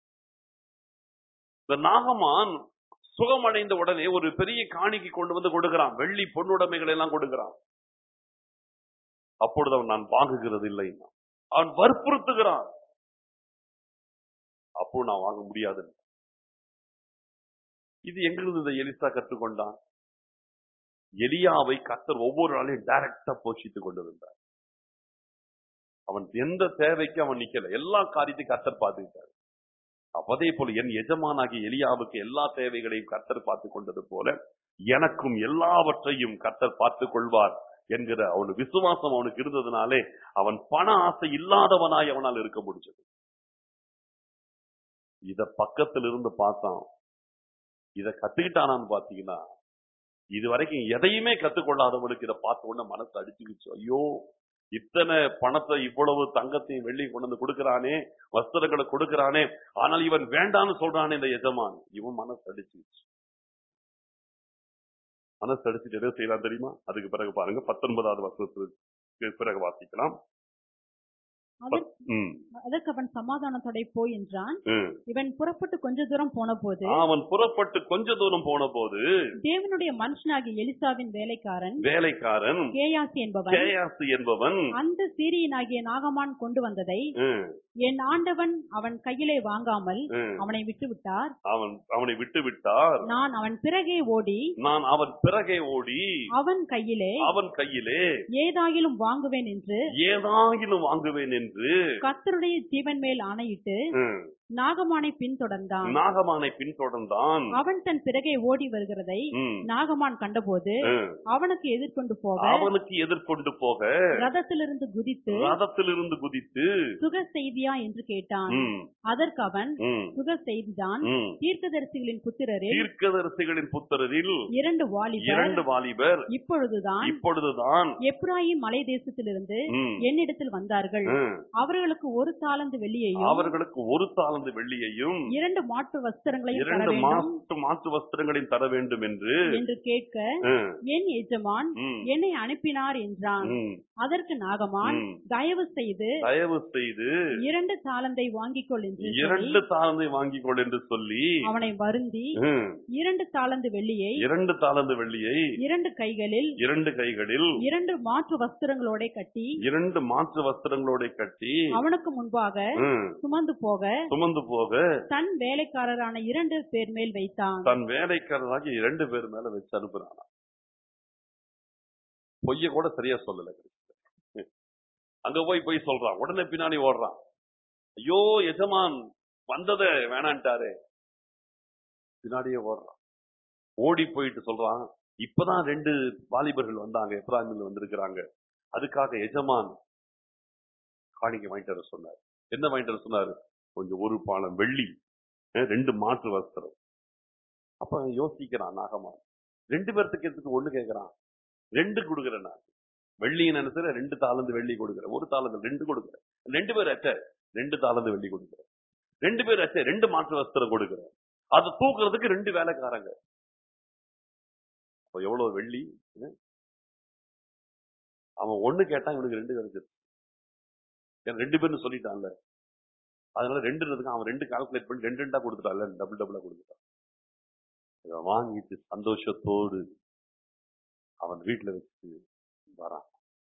இந்த நாகமான் சுகமடைந்த உடனே ஒரு பெரிய காணிக்கை கொண்டு வந்து கொடுக்கிறான் வெள்ளி பொன்னுடைமைகள் எல்லாம் கொடுக்கிறான் அப்பொழுது அவன் நான் வாங்குகிறது இல்லை அவன் வற்புறுத்துகிறான் அப்போ நான் வாங்க முடியாது இது எங்கிருந்து இந்த எலிசா கற்றுக்கொண்டான் எலியாவை கத்தர் ஒவ்வொரு நாளையும் டைரக்டா போஷித்துக் கொண்டிருந்தார் அவன் எந்த தேவைக்கு அவன் நிக்கல எல்லா காரியத்தையும் கத்தர் பார்த்துக்கிட்டார் அதே போல என் எஜமானாகிய எலியாவுக்கு எல்லா தேவைகளையும் கத்தர் பார்த்து கொண்டது போல எனக்கும் எல்லாவற்றையும் கத்தர் பார்த்துக் கொள்வார் என்கிற அவன் விசுவாசம் அவனுக்கு இருந்ததுனாலே அவன் பண ஆசை இல்லாதவனாய் அவனால் இருக்க முடிஞ்சது இத பக்கத்துல இருந்து பார்த்தான் இத கத்துக்கிட்டானான்னு பாத்தீங்கன்னா இது வரைக்கும் எதையுமே கத்துக்கொள்ளாதவனுக்கு இதை பார்த்த உடனே மனசு அடிச்சுக்கிச்சு ஐயோ இத்தனை பணத்தை இவ்வளவு தங்கத்தையும் வெள்ளியும் கொண்டு வந்து கொடுக்கறானே வஸ்திரங்களை கொடுக்கறானே ஆனால் இவன் வேண்டான்னு சொல்றானே இந்த எஜமான் இவன் மனசு அடிச்சுக்கிச்சு மனசு அடிச்சுட்டு எதை செய்யலாம் தெரியுமா அதுக்கு பிறகு பாருங்க பத்தொன்பதாவது வருஷத்துக்கு பிறகு வாசிக்கலாம்
அதற்கு
ம்,
அதற்கு அவன் சமாதானத்தோட போய் என்றான்
ம்.
இவன் புறப்பட்டு கொஞ்ச தூரம் போன போது
அவன் புறப்பட்டு கொஞ்ச தூரம் போன போது
தேவனுடைய மனுஷனாகிய எலிசாவின் வேலைக்காரன்
வேலைக்காரன்
கேயாசி என்பவன்
கேயாசு என்பவன்
அந்த சீரியனாகிய நாகமான் கொண்டு வந்ததை
ம்,
என் ஆண்டவன் அவன் கையிலே வாங்காமல்
ம்.
அவனை விட்டு விட்டார்
அவன் அவனை விட்டு விட்டார்
நான் அவன் பிறகே ஓடி
நான் அவன் பிறகே ஓடி
அவன் கையிலே
அவன் கையிலே
ஏதாகிலும் வாங்குவேன் என்று
ஏதாகிலும் வாங்குவேன் என்று
கர்த்தருடைய ஜீவன் மேல் ஆணையிட்டு
ம்,
நாகமானை பின்தொடர்ந்தான்
நாகமானை பின்தொடர்ந்தான்
அவன் தன் பிறகே ஓடி வருகிறதை
ம்,
நாகமான் கண்டபோது
ம்.
அவனுக்கு எதிர்கொண்டு போக
அவனுக்கு எதிர்கொண்டு போக
ரதத்திலிருந்து குதித்து
ரதத்திலிருந்து குதித்து
சுக செய்தியா என்று கேட்டான்
ம்,
அதற்கு அவன்
ம்,
சுக செய்திதான்
ம்.
தீர்க்கதரிசிகளின் புத்திரரில்
தீர்க்கதரிசிகளின் புத்திரரில்
இரண்டு வாலிபர்
இரண்டு வாலிபர்
இப்பொழுதுதான்
இப்பொழுதுதான்
எப்ராயிம் மலை தேசத்திலிருந்து
ம்,
என்னிடத்தில் வந்தார்கள்
ம்.
அவர்களுக்கு ஒரு தாளந்து வெள்ளியையும்
அவர்களுக்கு ஒரு தாளந்து வெள்ளியையும்
இரண்டு மாற்று வஸ்திரங்களையும் தர
இரண்டு
வேண்டும்
மாற்று மாற்று வஸ்திரங்களையும் தர வேண்டும் என்று
என்று கேட்க
ம்,
என் எஜமான்
ம்,
என்னை அனுப்பினார் என்றான்
ம்,
அதற்கு நாகமான்
ம்.
தயவு செய்து
தயவு செய்து
இரண்டு தாளந்தை வாங்கிக் கொள் என்று சொல்லி
இரண்டு தாளந்தை வாங்கிக் கொள் என்று சொல்லி
அவனை வருந்தி
ம்,
இரண்டு தாளந்து வெள்ளியை
இரண்டு தாளந்து வெள்ளியை
இரண்டு கைகளில்
இரண்டு கைகளில்
இரண்டு மாற்று வஸ்திரங்களோட கட்டி
இரண்டு மாற்று வஸ்திரங்களோட கட்டி
அவனுக்கு முன்பாக
ம்,
சுமந்து போக
சுமந்து போக
தன் வேலைக்காரரான இரண்டு பேர் மேல் வைத்தான்
தன் வேலைக்காரராகி இரண்டு பேர் மேல வச்சு அனுப்புறானா பொய்ய கூட சரியா சொல்லல கிறிஸ்து. அங்க போய் போய் சொல்றான் உடனே பின்னாடி ஓடுறான் ஐயோ எஜமான் வந்ததை வேணான்ட்டாரு பின்னாடியே ஓடுறான் ஓடி போயிட்டு சொல்றான் இப்பதான் ரெண்டு வாலிபர்கள் வந்தாங்க எப்ராஹிமில் வந்திருக்கிறாங்க அதுக்காக எஜமான் காணிக்கை வாங்கிட்டு வர சொன்னார் என்ன வாங்கிட்டு வர சொன்னாரு கொஞ்சம் ஒரு பாலம் வெள்ளி அஹ் ரெண்டு மாற்று வஸ்திரம் அப்ப அவன் யோசிக்கிறான் நாகமான் ரெண்டு பேர்த்துக்கு எதுக்கு ஒண்ணு கேட்கறான் ரெண்டு கொடுக்குறேன் நான் வெள்ளியை நினைச்சுற ரெண்டு தாளந்து வெள்ளி கொடுக்குறேன் ஒரு தாளந்து ரெண்டு கொடுக்குறேன் ரெண்டு பேர் அச்ச ரெண்டு தாளந்து வெள்ளி கொடுக்குறேன் ரெண்டு பேர் அச்ச ரெண்டு மாற்று வஸ்திரம் கொடுக்குறேன் அதை தூக்குறதுக்கு ரெண்டு வேலைக்காரங்க அப்ப எவ்வளவு வெள்ளி அஹ்? அவன் ஒண்ணு கேட்டான் இவனுக்கு ரெண்டு கிடைச்சிருச்சு ஏன்னா ரெண்டு பேர்னு சொல்லிட்டான்ல அதனால ரெண்டுன்றதுக்கு அவன் ரெண்டு கால்குலேட் பண்ணி ரெண்டு ரெண்டா கொடுத்துட்டான்ல டபுள் டபுளா கொடுத்துட்டான் இதை வாங்கிட்டு சந்தோஷத்தோடு அவன் வீட்டுல வச்சு வரான்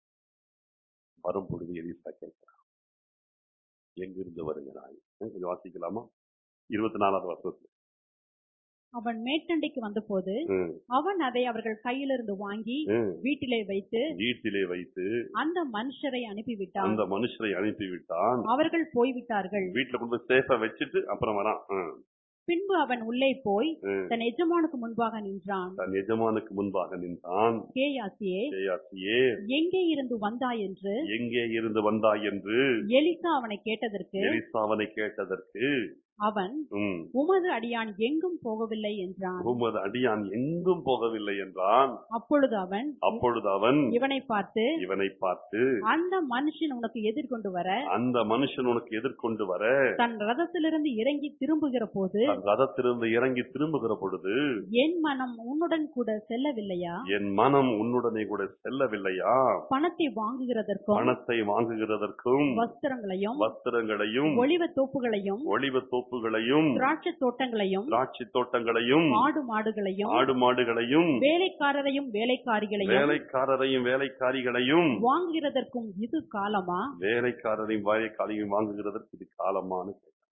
வரும் பொழுது எலிசா கேட்கிறான் எங்கிருந்து வருகிறாய் கொஞ்சம் வாசிக்கலாமா இருபத்தி நாலாவது வருஷத்துல
அவன் மேட்டண்டைக்கு வந்தபோது
ம்,
அவன் அதை அவர்கள் கையிலிருந்து வாங்கி
ம்.
வீட்டிலே வைத்து
வீட்டிலே வைத்து
அந்த மனுஷரை அனுப்பிவிட்டான்
அந்த மனுஷரை அனுப்பி விட்டான்
அவர்கள் போய்விட்டார்கள்
வீட்டுல கொண்டு போய் சேஃபா வச்சுட்டு அப்புறம் வரான் ம்,
பின்பு அவன் உள்ளே போய்
ம்.
தன் எஜமானுக்கு முன்பாக நின்றான்
தன் எஜமானுக்கு முன்பாக நின்றான்
கேயாசியே
ஜெயாசியே
எங்கே இருந்து வந்தாய் என்று
எங்கே இருந்து வந்தாய் என்று
எலிசா அவனை கேட்டதற்கு
எலிசாவனை கேட்டதற்கு
அவன்
ம்,
உமது அடியான் எங்கும் போகவில்லை என்றான்
உமது அடியான் எங்கும் போகவில்லை என்றான்
அப்பொழுது அவன்
அப்பொழுது அவன்
இவனை பார்த்து
இவனை பார்த்து
அந்த மனுஷன் உனக்கு எதிர்கொண்டு வர
அந்த மனுஷன் உனக்கு எதிர்கொண்டு வர
தன் ரதத்திலிருந்து இறங்கி திரும்புகிற போது
தன் ரதத்திலிருந்து இறங்கி திரும்புகிற பொழுது
என் மனம் உன்னுடன் கூட செல்லவில்லையா
என் மனம் உன்னுடனே கூட செல்லவில்லையா
பணத்தை வாங்குகிறதற்கும்
பணத்தை வாங்குகிறதற்கும்
வஸ்திரங்களையும்
வஸ்திரங்களையும்
ஒளிவ தோப்புகளையும்
ஒளிவ தோப்புகளையும்
திராட்சை தோட்டங்களையும்
திராட்சை தோட்டங்களையும்
ஆடு மாடுகளையும்
ஆடு மாடுகளையும்
வேலைக்காரரையும் வேலைக்காரிகளையும்
வேலைக்காரரையும் வேலைக்காரிகளையும்
வாங்குகிறதற்கும் இது காலமா
வேலைக்காரரையும் வேலைக்காரியும் வாங்குகிறதற்கு இது காலமானு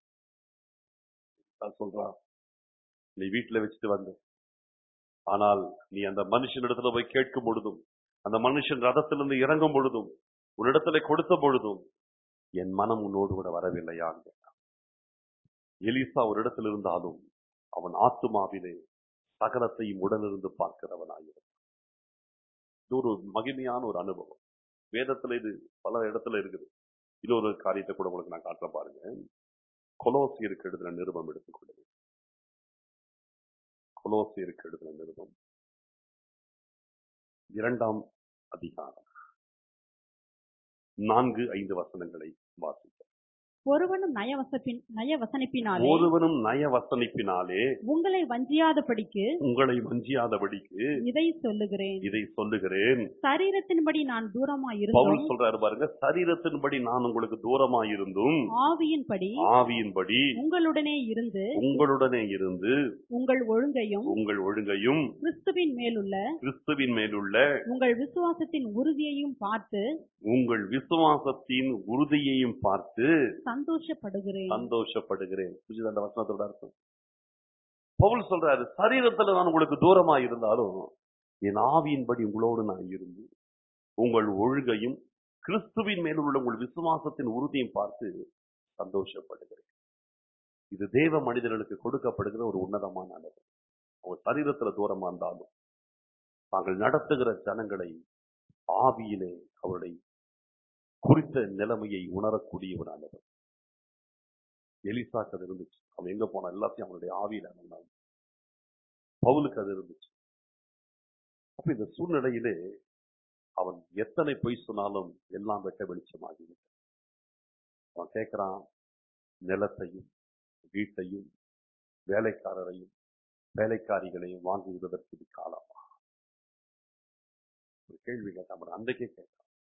கேட்டான் சொல்றான் நீ வீட்டுல வச்சுட்டு வந்த ஆனால் நீ அந்த மனுஷனிடத்துல போய் கேட்கும் பொழுதும் அந்த மனுஷன் ரதத்திலிருந்து இறங்கும் பொழுதும் உன்னிடத்துல கொடுத்த பொழுதும் என் மனம் உன்னோடு கூட வரவில்லையான்னு கேட்டான் எலிசா ஒரு இடத்துல இருந்தாலும் அவன் ஆத்துமாவிலே சகலத்தையும் உடனிருந்து பார்க்கிறவனாயிருந்தான் இது ஒரு மகிமையான ஒரு அனுபவம் வேதத்துல இது பல இடத்துல இருக்குது இன்னொரு காரியத்தை கூட உங்களுக்கு நான் காட்டுற பாருங்க கொலோசியருக்கு எழுதின நிருபம் எடுத்துக்கொள்ளுங்க கொலோசியருக்கு எழுதின நிருபம் இரண்டாம் அதிகாரம் நான்கு ஐந்து வசனங்களை வாசிக்க
ஒருவனும் நயவசப்பின் நயவசனிப்பினாலே
ஒருவனும் நய வசனிப்பினாலே
உங்களை வஞ்சியாதபடிக்கு
உங்களை வஞ்சியாதபடிக்கு
இதை சொல்லுகிறேன்
இதை சொல்லுகிறேன்
சரீரத்தின்படி நான் தூரமா
பவுல்
இருந்தும்
சொல்றாரு பாருங்க சரீரத்தின்படி நான் உங்களுக்கு தூரமாயிருந்தும்
ஆவியின்படி
ஆவியின்படி
உங்களுடனே இருந்து
உங்களுடனே இருந்து
உங்கள் ஒழுங்கையும்
உங்கள் ஒழுங்கையும்
கிறிஸ்துவின் மேலுள்ள
கிறிஸ்துவின் மேலுள்ள
உங்கள் விசுவாசத்தின் உறுதியையும் பார்த்து
உங்கள் விசுவாசத்தின் உறுதியையும் பார்த்து
சந்தோஷப்படுகிறேன்
சந்தோஷப்படுகிறேன் புரியுதா அந்த வசனத்தோட அர்த்தம் பவுல் சொல்றாரு சரீரத்துல நான் உங்களுக்கு தூரமா இருந்தாலும் என் ஆவியின்படி உங்களோடு நான் இருந்து உங்கள் ஒழுகையும் கிறிஸ்துவின் மேல் உள்ள உங்கள் விசுவாசத்தின் உறுதியையும் பார்த்து சந்தோஷப்படுகிறேன் இது தேவ மனிதர்களுக்கு கொடுக்கப்படுகிற ஒரு உன்னதமான அனுபவம் அவங்க சரீரத்துல தூரமா இருந்தாலும் தாங்கள் நடத்துகிற ஜனங்களை ஆவியிலே அவருடைய குறித்த நிலைமையை உணரக்கூடிய ஒரு அனுபவம் எலிசாக்கு அது இருந்துச்சு அவன் எங்க போனா எல்லாத்தையும் அவனுடைய ஆவியில அணுகுனான் பவுலுக்கு அது இருந்துச்சு அப்ப இந்த சூழ்நிலையிலே அவன் எத்தனை பொய் சொன்னாலும் எல்லாம் வெட்ட வெளிச்சமாகி அவன் கேட்கிறான் நிலத்தையும் வீட்டையும் வேலைக்காரரையும் வேலைக்காரிகளையும் வாங்குவதற்கு இது காலமா ஒரு கேள்வி கேட்டான் அவன் அன்றைக்கே கேட்டான்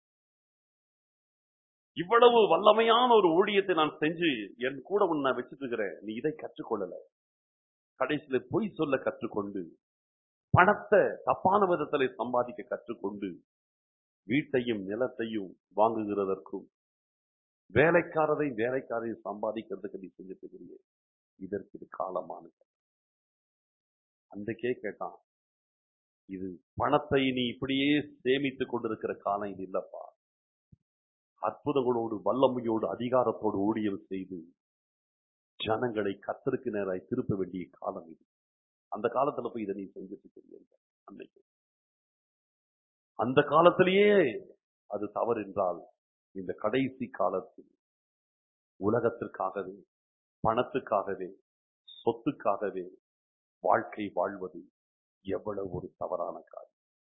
இவ்வளவு வல்லமையான ஒரு ஊழியத்தை நான் செஞ்சு என் கூட உன்னை வச்சுட்டு இருக்கிறேன் நீ இதை கற்றுக்கொள்ளல கடைசியில பொய் சொல்ல கற்றுக்கொண்டு பணத்தை தப்பான விதத்திலே சம்பாதிக்க கற்றுக்கொண்டு வீட்டையும் நிலத்தையும் வாங்குகிறதற்கும் வேலைக்காரரை வேலைக்காரையும் சம்பாதிக்கிறதுக்கு நீ செஞ்சுட்டு இருக்கிறீங்க இதற்கு இது காலமான அன்றைக்கே கேட்டான் இது பணத்தை நீ இப்படியே சேமித்துக் கொண்டிருக்கிற காலம் இது இல்லப்பா அற்புதங்களோடு வல்லமையோடு அதிகாரத்தோடு ஊழியம் செய்து ஜனங்களை கத்தருக்கு நேராய் திருப்ப வேண்டிய காலம் இது அந்த காலத்துல போய் இதை நீ செஞ்சுட்டு இருக்கிறீங்க அன்னைக்கு அந்த காலத்திலேயே அது தவறு என்றால் இந்த கடைசி காலத்தில் உலகத்திற்காகவே பணத்துக்காகவே சொத்துக்காகவே வாழ்க்கை வாழ்வது எவ்வளவு ஒரு தவறான காரியம்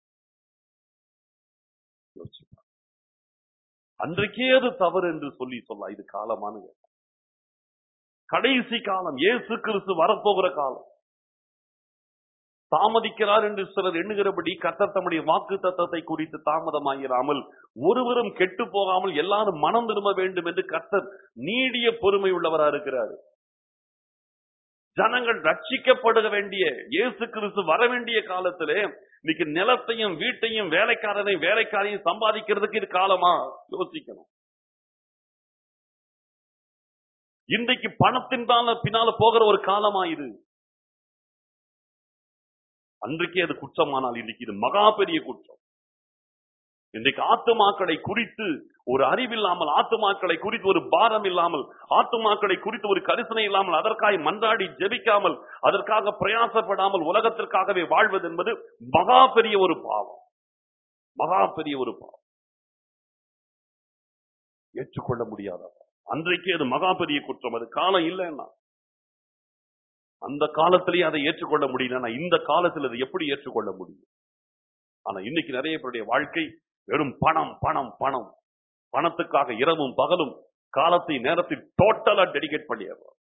யோசிச்சு பாருங்க. அன்றைக்கே அது தவறு என்று சொல்லி சொல்லலாம் இது காலமான கடைசி காலம் இயேசு கிறிஸ்து வரப்போகிற காலம் தாமதிக்கிறார் என்று சிலர் எண்ணுகிறபடி கர்த்தர் தம்முடைய வாக்கு தத்தத்தை குறித்து தாமதமாகிறாமல் ஒருவரும் கெட்டு போகாமல் எல்லாரும் மனம் திரும்ப வேண்டும் என்று கர்த்தர் நீடிய பொறுமை உள்ளவரா இருக்கிறார் ஜனங்கள் ரட்சிக்கப்படுக வேண்டிய இயேசு கிறிஸ்து வர வேண்டிய காலத்திலே இன்னைக்கு நிலத்தையும் வீட்டையும் வேலைக்காரனையும் வேலைக்காரையும் சம்பாதிக்கிறதுக்கு இது காலமா யோசிக்கணும் இன்றைக்கு பணத்தின் பின்னால போகிற ஒரு காலமா இது அன்றைக்கே அது குற்றமானால் இன்னைக்கு இது மகா பெரிய குற்றம் இன்றைக்கு ஆத்துமாக்களை குறித்து ஒரு அறிவில்லாமல் ஆத்துமாக்களை குறித்து ஒரு பாரம் இல்லாமல் ஆத்துமாக்களை குறித்து ஒரு கரிசனை இல்லாமல் அதற்காக மன்றாடி ஜெபிக்காமல் அதற்காக பிரயாசப்படாமல் உலகத்திற்காகவே வாழ்வது என்பது மகா பெரிய ஒரு பாவம் மகா பெரிய ஒரு பாவம் ஏற்றுக்கொள்ள முடியாத பாவம். அன்றைக்கே அது மகா பெரிய குற்றம் அது காலம் இல்லைன்னா அந்த காலத்திலேயே அதை ஏற்றுக்கொள்ள முடியலன்னா இந்த காலத்தில் அதை எப்படி ஏற்றுக்கொள்ள முடியும் ஆனா இன்னைக்கு நிறைய பேருடைய வாழ்க்கை வெறும் பணம் பணம் பணம் பணத்துக்காக இரவும் பகலும் காலத்தை நேரத்தை டோட்டலா டெடிகேட் பண்ணிடுறோம்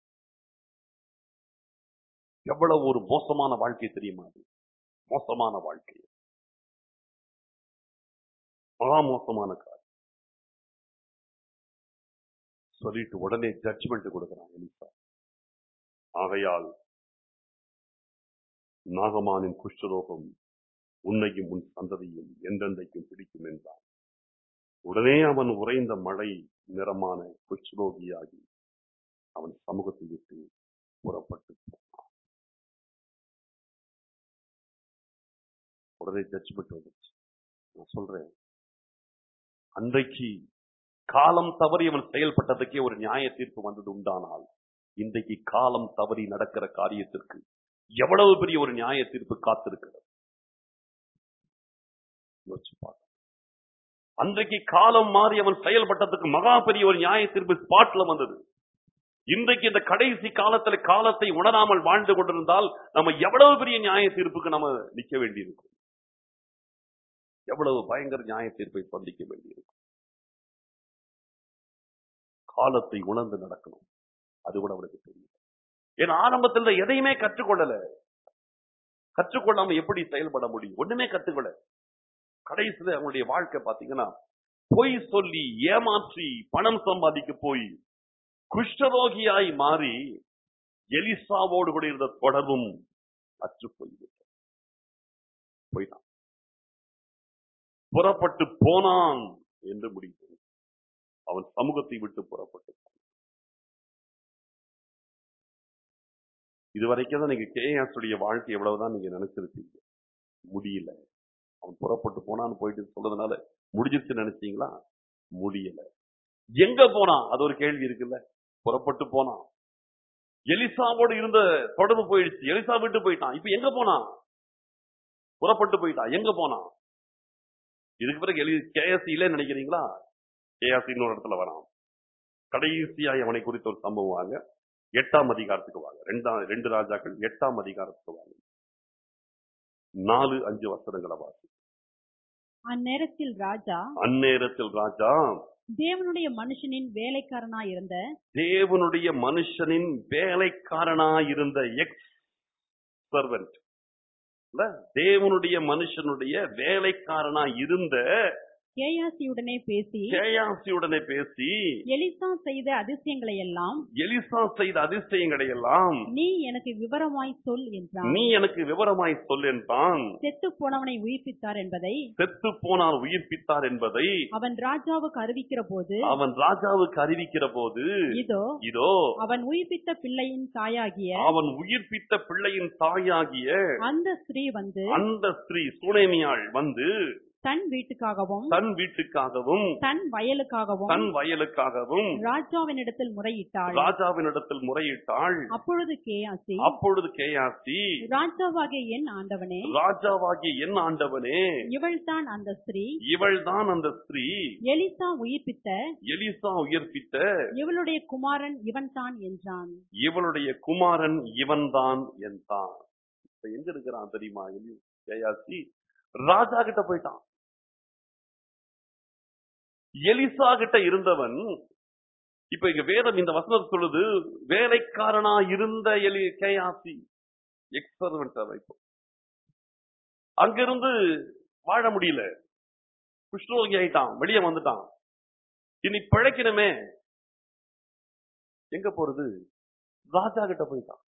எவ்வளவு ஒரு மோசமான வாழ்க்கை தெரியுமா அது மோசமான வாழ்க்கை மகா மோசமான காரியம் சொல்லிட்டு உடனே ஜட்ஜ்மெண்ட் கொடுக்கிறான் எலிசா ஆகையால் நாகமானின் குஷ்டரோகம் உன்னையும் உன் சந்ததியும் என்றென்றைக்கும் பிடிக்கும் என்றான் உடனே அவன் உறைந்த மழை நிறமான குஷ்டரோகியாகி அவன் சமூகத்தை விட்டு புறப்பட்டு போனான் உடனே ஜட்ஜ்மெண்ட் வந்துச்சு நான் சொல்றேன் அன்றைக்கு காலம் தவறி அவன் செயல்பட்டதுக்கே ஒரு நியாய தீர்ப்பு வந்தது உண்டானால் இன்றைக்கு காலம் தவறி நடக்கிற காரியத்திற்கு எவ்வளவு பெரிய ஒரு நியாய தீர்ப்பு காத்திருக்கிறது யோசிச்சு பாருங்க. அன்றைக்கு காலம் மாறி அவன் செயல்பட்டதுக்கு மகா பெரிய ஒரு நியாய தீர்ப்பு ஸ்பாட்ல வந்தது இன்றைக்கு இந்த கடைசி காலத்துல காலத்தை உணராமல் வாழ்ந்து கொண்டிருந்தால் நம்ம எவ்வளவு பெரிய நியாய தீர்ப்புக்கு நம்ம நிக்க வேண்டியிருக்கும் எவ்வளவு பயங்கர நியாய தீர்ப்பை சந்திக்க வேண்டியிருக்கும் காலத்தை உணர்ந்து நடக்கணும் அது கூட அவனுக்கு தெரியும் ஏன்னா ஆரம்பத்துல எதையுமே கற்றுக்கொள்ளல கற்றுக்கொள்ளாம எப்படி செயல்பட முடியும் ஒண்ணுமே கத்துக்கொள்ள கடைசியில அவனுடைய வாழ்க்கை பாத்தீங்கன்னா பொய் சொல்லி ஏமாற்றி பணம் சம்பாதிக்க போய் குஷ்டரோகியாய் மாறி எலிசாவோடு கூட இருந்த தொடர்பும் அற்று போய்விட்டது போயிட்டான் புறப்பட்டு போனான் என்று முடிவு அவன் சமூகத்தை விட்டு புறப்பட்டு போனான். இதுவரைக்கும் தான் நீங்க கேஎஸ் உடைய வாழ்க்கை எவ்வளவுதான் நீங்க நினைச்சிருப்பீங்க முடியல அவன் புறப்பட்டு போனான்னு போயிட்டு சொல்றதுனால முடிஞ்சிருச்சு நினைச்சீங்களா முடியல எங்க போனான் அது ஒரு கேள்வி இருக்குல்ல புறப்பட்டு போனான் எலிசாவோடு இருந்த தொடர்பு போயிடுச்சு எலிசா விட்டு போயிட்டான் இப்ப எங்க போனான் புறப்பட்டு போயிட்டான் எங்க போனான் இதுக்கு பிறகு எலி கேஎஸ்சி இல்லைன்னு நினைக்கிறீங்களா கேஎஸ்சி இன்னொரு இடத்துல வரான் கடைசியா அவனை குறித்த ஒரு சம்பவம் வாங்க எட்டாம் அதிகாரத்துக்கு வாங்க ரெண்டாம் ரெண்டு ராஜாக்கள் எட்டாம் அதிகாரத்துக்கு வாங்க நாலு அஞ்சு வசனங்களை வாசி
அந்நேரத்தில் ராஜா
அந்நேரத்தில் ராஜா
தேவனுடைய மனுஷனின் வேலைக்காரனாயிருந்த
தேவனுடைய மனுஷனின் வேலைக்காரனாயிருந்த எக்ஸ் சர்வெண்ட் தேவனுடைய மனுஷனுடைய வேலைக்காரனா இருந்த
கேயாசியுடனே பேசி
கேயாசியுடனே பேசி
எலிசா செய்த அதிசயங்களை எல்லாம்
எலிசா செய்த அதிசயங்களை எல்லாம்
நீ எனக்கு விவரமாய் சொல் என்றான்
நீ எனக்கு விவரமாய் சொல் என்றான்
செத்து போனவனை உயிர்ப்பித்தார் என்பதை
செத்து போனால் உயிர்ப்பித்தார் என்பதை
அவன் ராஜாவுக்கு அறிவிக்கிற போது
அவன் ராஜாவுக்கு அறிவிக்கிற போது
இதோ
இதோ
அவன் உயிர்ப்பித்த பிள்ளையின் தாயாகிய
அவன் உயிர்ப்பித்த பிள்ளையின் தாயாகிய
அந்த ஸ்திரீ வந்து
அந்த ஸ்திரீ சுனேமியாள் வந்து
தன் வீட்டுக்காகவும்
தன் வீட்டுக்காகவும்
தன் வயலுக்காகவும்
தன் வயலுக்காகவும்
ராஜாவினிடத்தில் முறையிட்டாள்
ராஜாவினிடத்தில் முறையிட்டாள்
அப்பொழுது கேயாசி
அப்பொழுது கேயாசி
ராஜாவாகிய என் ஆண்டவனே
ராஜாவாகிய என் ஆண்டவனே
இவள்தான் அந்த ஸ்திரீ
இவள்தான் அந்த ஸ்திரீ
எலிசா உயிர்ப்பித்த
எலிசா உயிர்ப்பித்த
இவளுடைய குமாரன் இவன்தான் என்றான்
இவளுடைய குமாரன் இவன்தான் என்றான் இப்ப எங்க இருக்கிறான் தெரியுமா எலி கேயாசி ராஜா கிட்ட போயிட்டான் எலிசா கிட்ட இருந்தவன் இப்ப இங்க வேதம் இந்த வசனம் சொல்லுது வேலைக்காரனா இருந்த எலி கேயாசி எக்ஸ்பெரிமெண்ட் இப்போ அங்கிருந்து வாழ முடியல குஷ்ணரோகி ஆயிட்டான் வெளியே வந்துட்டான் இனி பிழைக்கணுமே எங்க போறது ராஜா கிட்ட போயிட்டான்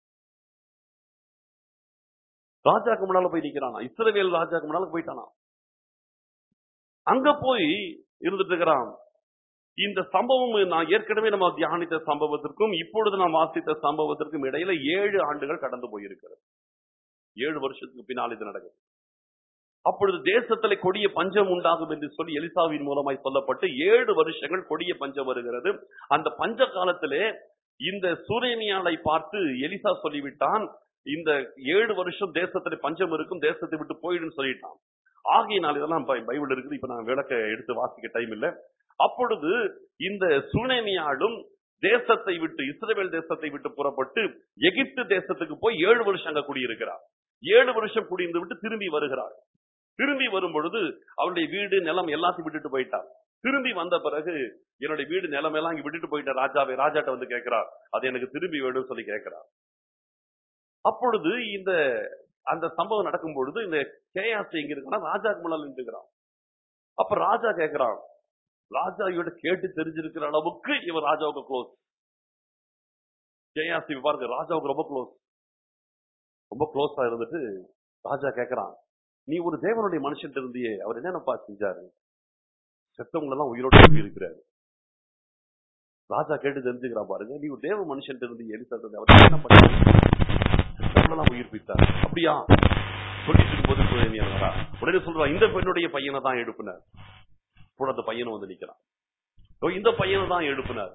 ராஜாக்கு முன்னால போய் நிக்கிறானா இஸ்ரவேல் ராஜாக்கு முன்னால போயிட்டானா அங்க போய் இருந்துட்டு இருக்கிறான் இந்த சம்பவம் நான் ஏற்கனவே நம்ம தியானித்த சம்பவத்திற்கும் இப்பொழுது நாம் வாசித்த சம்பவத்திற்கும் இடையில ஏழு ஆண்டுகள் கடந்து போயிருக்கிறது ஏழு வருஷத்துக்கு பின்னால் இது நடக்குது அப்பொழுது தேசத்துல கொடிய பஞ்சம் உண்டாகும் என்று சொல்லி எலிசாவின் மூலமாய் சொல்லப்பட்டு ஏழு வருஷங்கள் கொடிய பஞ்சம் வருகிறது அந்த பஞ்ச காலத்திலே இந்த சூரேனியாளை பார்த்து எலிசா சொல்லிவிட்டான் இந்த ஏழு வருஷம் தேசத்துல பஞ்சம் இருக்கும் தேசத்தை விட்டு போயிடுன்னு சொல்லிட்டான் ஆகையினால் இதெல்லாம் பை- பைபிள் இருக்குது இப்ப நான் விளக்க எடுத்து வாசிக்க டைம் இல்ல அப்பொழுது இந்த சுனேமியாளும் தேசத்தை விட்டு இஸ்ரவேல் தேசத்தை விட்டு புறப்பட்டு எகிப்து தேசத்துக்கு போய் ஏழு வருஷம் அங்க குடியிருக்கிறார் ஏழு வருஷம் குடியிருந்து விட்டு திரும்பி வருகிறார் திரும்பி வரும் பொழுது அவருடைய வீடு நிலம் எல்லாத்தையும் விட்டுட்டு போயிட்டார் திரும்பி வந்த பிறகு என்னுடைய வீடு நிலம் எல்லாம் இங்க விட்டுட்டு போயிட்ட ராஜாவை ராஜாட்ட வந்து கேட்கிறார் அது எனக்கு திரும்பி வேணும்னு சொல்லி கேட்கிறார் அப்பொழுது இந்த அந்த சம்பவம் நடக்கும் பொழுது இந்த கேயாசி எங்க இருக்குன்னா ராஜாக்கு முன்னால் நின்றுக்கிறான் அப்ப ராஜா கேட்கிறான் ராஜா இவட கேட்டு தெரிஞ்சிருக்கிற அளவுக்கு இவன் ராஜாவுக்கு க்ளோஸ் கேயாசி பாருங்க ராஜாவுக்கு ரொம்ப க்ளோஸ் ரொம்ப க்ளோஸா இருந்துட்டு ராஜா கேட்கிறான் நீ ஒரு தேவனுடைய மனுஷன் இருந்தியே அவர் என்னென்னப்பா செஞ்சாரு செத்தவங்க எல்லாம் உயிரோட எழுப்பி இருக்கிறாரு ராஜா கேட்டு தெரிஞ்சுக்கிறான் பாருங்க நீ ஒரு தேவ மனுஷன் இருந்து எலிசா அவர் என்ன பண்ணாரு செத்தவங்களெல்லாம் உயிர்ப்பித்தார் அப்படியா சொல்லிட்டு இருக்கும்போது சுழனியன் வரா உடனே சொல்றா இந்த பெண்ணுடைய பையனை தான் எழுப்பினார் கூட அந்த பையனை வந்து நிக்கிறான் ஓ, இந்த பையனை தான் எழுப்பினார்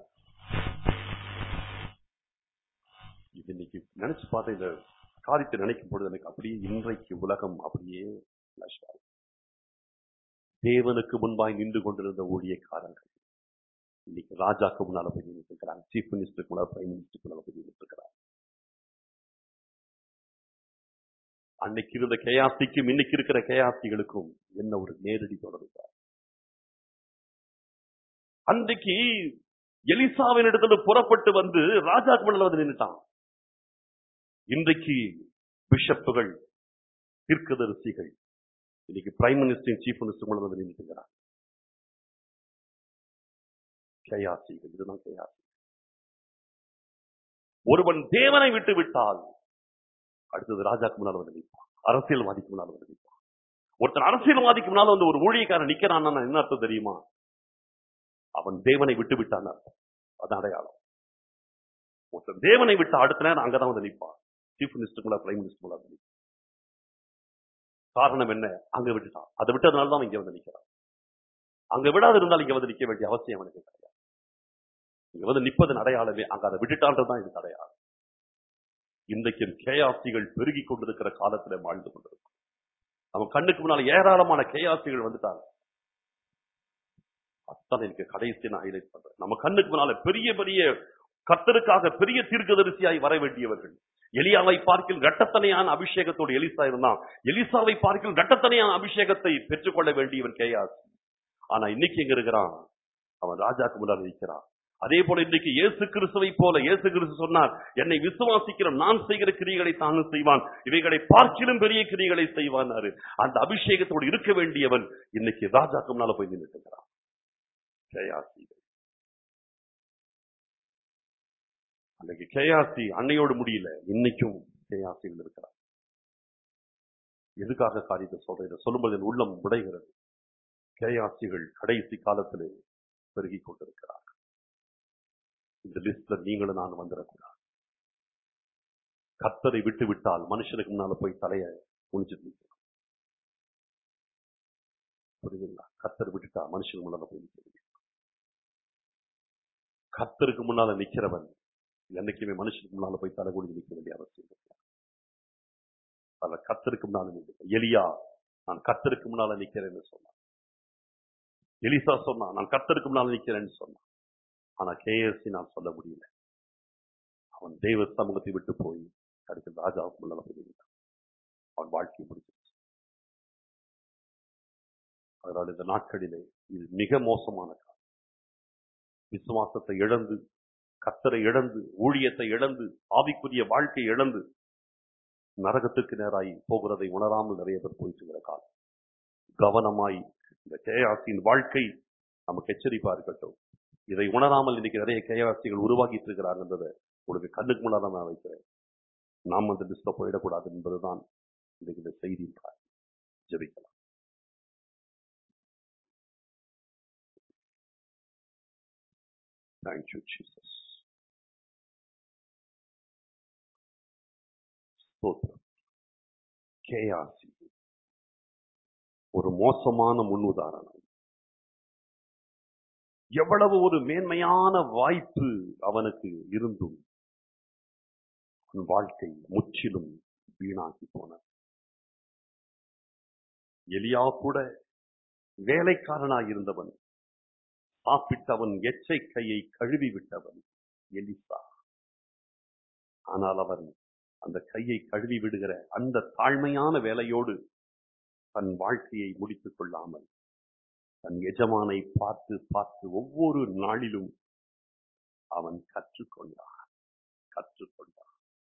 இது இன்னைக்கு நினைச்சு பார்த்த இந்த காரியத்தை நினைக்கும் பொழுது எனக்கு அப்படியே இன்றைக்கு உலகம் அப்படியே flash ஆகுது. தேவனுக்கு முன்பாய் நின்று கொண்டிருந்த ஊழியக்காரர்கள் இன்னைக்கு ராஜாக்கு முன்னால போய் நின்றுட்டு இருக்கிறாங்க சீஃப் மினிஸ்டருக்கு முன்னால பிரைம் மினிஸ்டருக்கு முன்னால போய் நின்றுட்டு இருக்கிறாங்க அன்னைக்கு இருந்த கேயாசிக்கும் இன்னைக்கு இருக்கிற கேயாசிகளுக்கும் என்ன ஒரு நேரடி தொடர்பு பாரு. அன்றைக்கு எலிசாவின் இடத்துல புறப்பட்டு வந்து ராஜாக்கு முன்னால வந்து நின்னுட்டான் இன்றைக்கு பிஷப்புகள் தீர்க்கதரிசிகள் இன்னைக்கு பிரைம் மினிஸ்டர் சீஃப் மினிஸ்டர் முன்னால வந்து நின்றுட்டு இருக்கிறாங்க கேயாசிகள் இதுதான் கேயாசி ஒருவன் தேவனை விட்டு விட்டால் அடுத்தது ராஜாக்கு முன்னால வந்து நிற்பான் அரசியல்வாதிக்கு முன்னால வந்து நிற்பான் ஒருத்தன் அரசியல்வாதிக்கு முன்னால வந்து ஒரு ஊழியக்காரன் நிக்கிறான்னா என்ன அர்த்தம் தெரியுமா அவன் தேவனை விட்டு விட்டான் அர்த்தம் அதான் அடையாளம் ஒருத்தன் தேவனை விட்டு அடுத்த நேரம் அங்கதான் வந்து நிற்பான் சீஃப் மினிஸ்டர் முன்னால பிரைம் மினிஸ்டர் முன்னால வந்து நிற்பான் காரணம் என்ன அங்க விட்டுட்டான் அதை விட்டதுனால தான் அவன் இங்க வந்து நிக்கிறான் அங்க விடாது இருந்தால் இங்க வந்து நிக்க வேண்டிய அவசியம் அவனுக்கு கிடையாது இங்க வந்து நிப்பதன் அடையாளமே அங்க அதை விட்டுட்டான்றதுதான் இதுக்கு அடையாளம் இன்றைக்கு கேயாசிகள் பெருகி கொண்டிருக்கிற காலத்துல வாழ்ந்து கொண்டிருக்கும் நம்ம கண்ணுக்கு முன்னால ஏராளமான கேயாசிகள் வந்துட்டாங்க அத்தனை எனக்கு கடைசி நான் ஹைலைட் பண்றேன் நம்ம கண்ணுக்கு முன்னால பெரிய பெரிய கர்த்தருக்காக பெரிய தீர்க்கதரிசியாய் வர வேண்டியவர்கள் எலியாவை பார்க்கில் இரட்டத்தனையான அபிஷேகத்தோடு எலிசா இருந்தான் எலிசாவை பார்க்கில் இரட்டத்தனையான அபிஷேகத்தை பெற்றுக்கொள்ள வேண்டியவன் கேயாசி ஆனா இன்னைக்கு எங்க இருக்கிறான் அவன் ராஜாக்கு முன்னால் நிற்கிறான் அதே போல இன்னைக்கு இயேசு கிறிஸ்துவை போல இயேசு கிறிஸ்து சொன்னார் என்னை விசுவாசிக்கிற நான் செய்கிற கிரிகளை தானும் செய்வான் இவைகளை பார்க்கிலும் பெரிய கிரிகளை செய்வான் அந்த அபிஷேகத்தோடு இருக்க வேண்டியவன் இன்னைக்கு ராஜாக்கு முன்னால போய் நின்றுட்டு இருக்கிறான் கேயாசி அன்னைக்கு கேயாசி அன்னையோடு முடியல இன்னைக்கும் கேயாசியில் இருக்கிறார் எதுக்காக காரியத்தை சொல்றேன் இதை சொல்லும்போது என் உள்ளம் உடைகிறது கேயாசிகள் கடைசி காலத்திலே பெருகி கொண்டிருக்கிறார் இந்த லிஸ்ட்ல நீங்களும் நான் வந்துடக்கூடாது கத்தரை விட்டு விட்டால் மனுஷனுக்கு முன்னால போய் தலைய குனிச்சிட்டு நிற்கணும் புரியுதுங்களா கத்தர் விட்டுட்டா மனுஷனுக்கு முன்னால போய் நிற்க கத்தருக்கு முன்னால நிக்கிறவன் என்னைக்குமே மனுஷனுக்கு முன்னால போய் தலை குனிஞ்சு நிற்க வேண்டிய அவசியம் இல்லை அத கத்தருக்கு முன்னால நிற்க எலியா நான் கத்தருக்கு முன்னால நிக்கிறேன்னு சொன்னான் எலிசா சொன்னான் நான் கத்தருக்கு முன்னால நிக்கிறேன்னு சொன்னான் ஆனா கேஎஸ்சி நான் சொல்ல முடியல அவன் தெய்வ சமூகத்தை விட்டு போய் அடுத்து ராஜாவுக்கு முன்னால போய் நின்றான் அவன் வாழ்க்கையை முடிச்சிருச்சு அதனால் இந்த நாட்களிலே இது மிக மோசமான காலம் விசுவாசத்தை இழந்து கத்தரை இழந்து ஊழியத்தை இழந்து ஆவிக்குரிய வாழ்க்கை இழந்து நரகத்துக்கு நேராய் போகிறதை உணராமல் நிறைய பேர் போயிட்டு இருக்கிற காலம் கவனமாய் இந்த கேயாசியின் வாழ்க்கை நமக்கு எச்சரிப்பா இருக்கட்டும் இதை உணராமல் இன்னைக்கு நிறைய கேயாசிகள் உருவாக்கிட்டு இருக்கிறாங்கன்றதை உங்களுக்கு கண்ணுக்கு முன்னால நான் வைக்கிறேன் நாம் அந்த லிஸ்ட்ல போயிடக்கூடாது என்பதுதான் இன்னைக்கு இந்த செய்தி ஜெபிக்கலாம் தேங்க்யூ ஜீசஸ் ஸ்தோத்திரம் கேயாசி ஒரு மோசமான முன்னுதாரணம் எவ்வளவு ஒரு மேன்மையான வாய்ப்பு அவனுக்கு இருந்தும் அவன் வாழ்க்கை முற்றிலும் வீணாக்கி போன எலியா கூட வேலைக்காரனாய் இருந்தவன் சாப்பிட்டவன் எச்சை கையை கழுவி விட்டவன் எலிசா ஆனால் அவன் அந்த கையை கழுவி விடுகிற அந்த தாழ்மையான வேலையோடு தன் வாழ்க்கையை முடித்துக் கொள்ளாமல் தன் எஜமானை பார்த்து பார்த்து ஒவ்வொரு நாளிலும் அவன் கற்றுக்கொண்டான் கற்றுக்கொண்டான்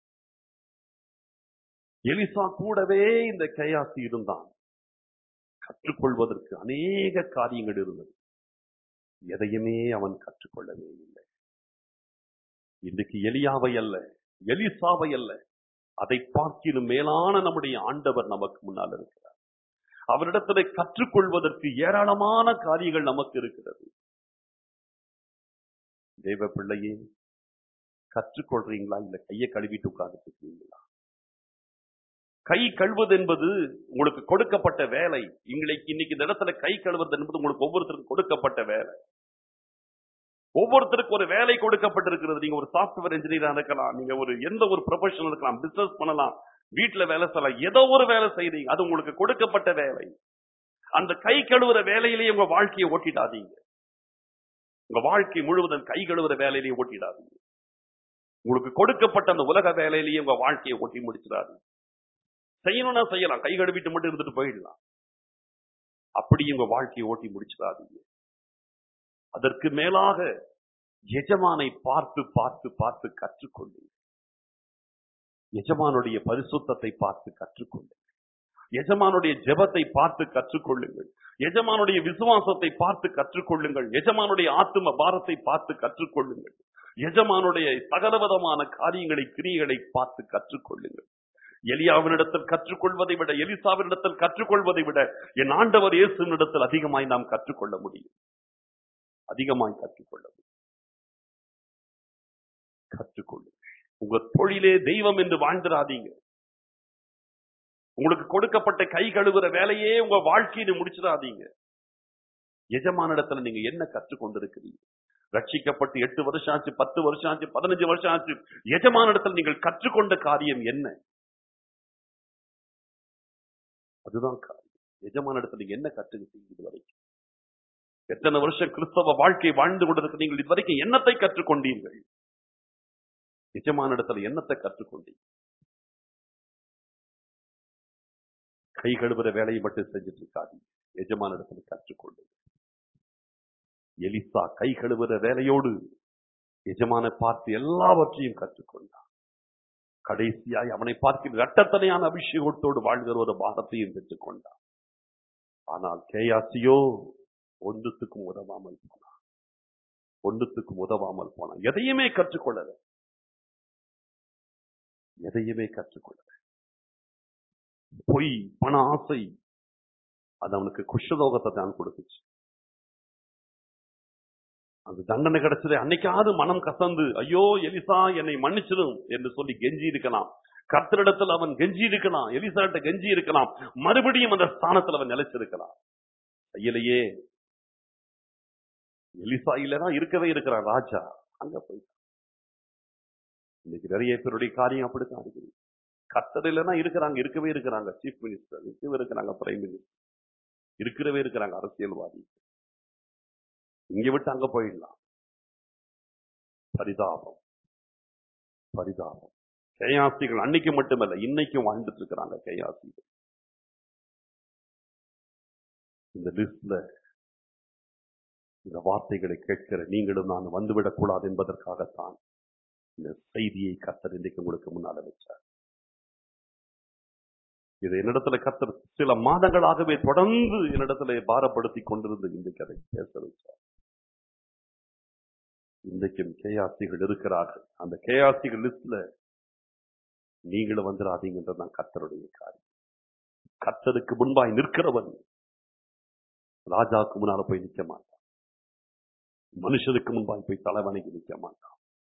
எலிசா கூடவே இந்த கையாசி இருந்தான் கற்றுக்கொள்வதற்கு அநேக காரியங்கள் இருந்தது எதையுமே அவன் கற்றுக்கொள்ளவே இல்லை இன்றைக்கு எலியாவை அல்ல எலிசாவை அல்ல அதை பார்க்கிலும் மேலான நம்முடைய ஆண்டவர் நமக்கு முன்னால் இருக்கிறார் அவரிடத்துல கற்றுக்கொள்வதற்கு ஏராளமான காரியங்கள் நமக்கு இருக்கிறது தேவ பிள்ளையே கற்றுக்கொள்றீங்களா இல்ல கையை கழுவிட்டு உட்கார்ந்துட்டு இருக்கீங்களா கை கழுவது என்பது உங்களுக்கு கொடுக்கப்பட்ட வேலை இன்னைக்கு இன்னைக்கு இந்த இடத்துல கை கழுவுறது என்பது உங்களுக்கு ஒவ்வொருத்தருக்கும் கொடுக்கப்பட்ட வேலை ஒவ்வொருத்தருக்கும் ஒரு வேலை கொடுக்கப்பட்டிருக்கிறது நீங்க ஒரு சாப்ட்வேர் இன்ஜினியரா இருக்கலாம் நீங்க ஒரு எந்த ஒரு ப்ரொஃபஷனல் இருக்கலாம் பிசினஸ் பண்ணலாம் வீட்டுல வேலை செய்யலாம் ஏதோ ஒரு வேலை செய்றீங்க அது உங்களுக்கு கொடுக்கப்பட்ட வேலை அந்த கை கழுவுற வேலையிலேயே உங்க வாழ்க்கையை ஓட்டிடாதீங்க உங்க வாழ்க்கை முழுவதும் கை கழுவுற வேலையிலேயே ஓட்டிடாதீங்க உங்களுக்கு கொடுக்கப்பட்ட அந்த உலக வேலையிலேயே உங்க வாழ்க்கையை ஓட்டி முடிச்சிடாதீங்க செய்யணும்னா செய்யலாம் கை கழுவிட்டு மட்டும் இருந்துட்டு போயிடலாம் அப்படி உங்க வாழ்க்கையை ஓட்டி முடிச்சிடாதீங்க அதற்கு மேலாக எஜமானை பார்த்து பார்த்து பார்த்து கற்றுக்கொள்ளுங்க எஜமானுடைய பரிசுத்தத்தை பார்த்து கற்றுக்கொள்ளுங்கள் எஜமானுடைய ஜெபத்தை பார்த்து கற்றுக்கொள்ளுங்கள் எஜமானுடைய விசுவாசத்தை பார்த்து கற்றுக்கொள்ளுங்கள் எஜமானுடைய ஆத்தும பாரத்தை பார்த்து கற்றுக்கொள்ளுங்கள் எஜமானுடைய சகலவிதமான காரியங்களை கிரியைகளை பார்த்து கற்றுக்கொள்ளுங்கள் எலியாவினிடத்தில் கற்றுக்கொள்வதை விட எலிசாவினிடத்தில் கற்றுக்கொள்வதை விட என் ஆண்டவர் இயேசுவினிடத்தில் அதிகமாய் நாம் கற்றுக்கொள்ள முடியும் அதிகமாய் கற்றுக்கொள்ள முடியும் கற்றுக்கொள்ளுங்கள் உங்க தொழிலே தெய்வம் என்று வாழ்ந்துடாதீங்க உங்களுக்கு கொடுக்கப்பட்ட கை கழுவுற வேலையே உங்க வாழ்க்கையை முடிச்சிடாதீங்க எஜமானிடத்துல நீங்க என்ன கற்றுக்கொண்டிருக்கிறீங்க ரட்சிக்கப்பட்டு எட்டு வருஷம் ஆச்சு பத்து வருஷம் ஆச்சு பதினஞ்சு வருஷம் ஆச்சு எஜமான இடத்துல நீங்கள் கற்றுக்கொண்ட காரியம் என்ன அதுதான் காரியம் எஜமான இடத்துல நீங்க என்ன கற்றுக்கிட்டீங்க இது வரைக்கும் எத்தனை வருஷம் கிறிஸ்தவ வாழ்க்கை வாழ்ந்து கொண்டிருக்க நீங்கள் இது வரைக்கும் என்னத்தை கற்றுக்கொண்டீர்கள் எஜமான இடத்துல என்னத்தை கற்றுக்கொண்டீங்க கை கழுவுற வேலையை மட்டும் செஞ்சுட்டு இருக்காதீங்க எஜமான இடத்துல கற்றுக்கொண்டு எலிசா கை கழுவுற வேலையோடு எஜமான பார்த்து எல்லாவற்றையும் கற்றுக்கொண்டான் கடைசியாய் அவனை பார்க்கிற இரட்டத்தனையான அபிஷேகத்தோடு வாழ்கிற ஒரு பாகத்தையும் பெற்றுக்கொண்டான் ஆனால் கேயாசியோ ஒன்றுத்துக்கும் உதவாமல் போனான் ஒன்றுத்துக்கும் உதவாமல் போனான் எதையுமே கற்றுக்கொள்ளல எதையுமே கற்றுக்கொள்ளல பொய் பண ஆசை அது அவனுக்கு குஷ்டரோகத்தை தான் கொடுத்துச்சு அந்த தண்டனை கிடைச்சது அன்னைக்காவது மனம் கசந்து ஐயோ எலிசா என்னை மன்னிச்சிடும் என்று சொல்லி கெஞ்சி இருக்கலாம் கர்த்தரிடத்தில் அவன் கெஞ்சி இருக்கலாம் எலிசாட்ட கெஞ்சி இருக்கலாம் மறுபடியும் அந்த ஸ்தானத்தில் அவன் நிலைச்சிருக்கலாம் செய்யலையே எலிசா இல்லதான் இருக்கவே இருக்கிறான் ராஜா அங்க போய் இன்னைக்கு நிறைய பேருடைய காரியம் அப்படித்தான் இருக்குது கர்த்தர் இல்லைன்னா இருக்கிறாங்க இருக்கவே இருக்கிறாங்க சீஃப் மினிஸ்டர் இருக்கவே இருக்கிறாங்க பிரைம் மினிஸ்டர் இருக்கிறவே இருக்கிறாங்க அரசியல்வாதி இங்க விட்டு அங்க போயிடலாம் பரிதாபம் பரிதாபம் கேயாசிகள் அன்னைக்கு மட்டுமல்ல இன்னைக்கும் வாழ்ந்துட்டு இருக்கிறாங்க கேயாசிகள் இந்த லிஸ்ட்ல இந்த வார்த்தைகளை கேட்கிற நீங்களும் நான் வந்துவிடக் கூடாது என்பதற்காகத்தான் இந்த செய்தியை கத்தர் இன்றைக்கு உங்களுக்கு முன்னால வச்சார் இது என்னிடத்துல கத்தர் சில மாதங்களாகவே தொடர்ந்து என்னிடத்துல பாரப்படுத்தி கொண்டிருந்து இன்றைக்கு அதை பேச வச்சார் இன்றைக்கும் கேயாசிகள் இருக்கிறார்கள் அந்த கேயாசிகள் லிஸ்ட்ல நீங்களும் வந்துடாதீங்கன்றதுதான் கத்தருடைய காரியம் கத்தருக்கு முன்பாய் நிற்கிறவன் ராஜாவுக்கு முன்னால போய் நிற்க மாட்டான் மனுஷனுக்கு முன்பாய் போய் தலைவணைக்கு நிற்க மாட்டான்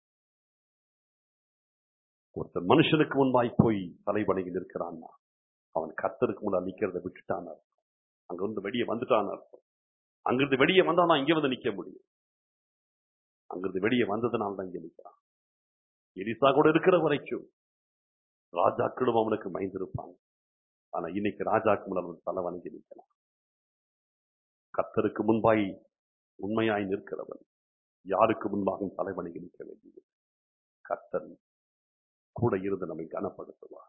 ஒருத்தர் மனுஷனுக்கு முன்பாய் போய் தலைவணங்கி நிற்கிறான்னா அவன் கத்தருக்கு முன்னால் நிக்கிறத விட்டுட்டான் அர்த்தம் அங்க வந்து வெளியே வந்துட்டான் அர்த்தம் அங்கிருந்து வெளியே வந்தானா இங்க வந்து நிக்க முடியும் அங்கிருந்து வெளியே வந்ததுனால தான் இங்க நிற்கிறான் எலிசா கூட இருக்கிற வரைக்கும் ராஜாக்களும் அவனுக்கு மைந்திருப்பாங்க ஆனா இன்னைக்கு ராஜாக்கு முன்னால் அவன் தலை வணங்கி நிற்கலாம் கத்தருக்கு முன்பாய் உண்மையாய் நிற்கிறவன் யாருக்கு முன்பாகவும் தலை வணங்கி நிற்க வேண்டியது கத்தன் கூட இருந்து நம்மை கனப்படுத்துவார்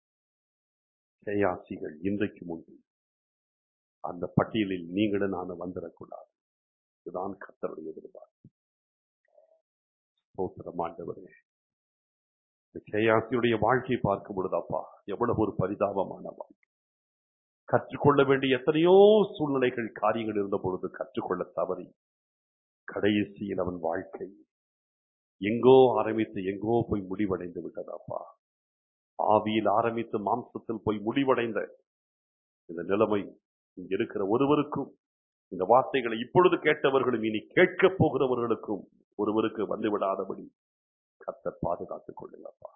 கேயாசிகள் இன்றைக்கு உண்டு அந்த பட்டியலில் நீங்களும் நான் வந்துடக்கூடாது இதுதான் கத்தருடைய எதிர்பார்ப்பு ஸ்தோத்திரம் ஆண்டவரே இந்த கேயாசியுடைய வாழ்க்கையை பார்க்கும் பொழுது அப்பா எவ்வளவு ஒரு பரிதாபமான வாழ்க்கை கற்றுக்கொள்ள வேண்டிய எத்தனையோ சூழ்நிலைகள் காரியங்கள் இருந்த பொழுது கற்றுக்கொள்ள தவறி கடைசியில் அவன் வாழ்க்கை எங்கோ ஆரம்பித்து எங்கோ போய் முடிவடைந்து விட்டதாப்பா ஆவியில் ஆரம்பித்து மாம்சத்தில் போய் முடிவடைந்த இந்த நிலைமை இங்க இருக்கிற ஒருவருக்கும் இந்த வார்த்தைகளை இப்பொழுது கேட்டவர்களும் இனி கேட்கப் போகிறவர்களுக்கும் ஒருவருக்கு வந்து விடாதபடி கத்தர் பாதுகாத்துக் கொள்ளுங்கப்பா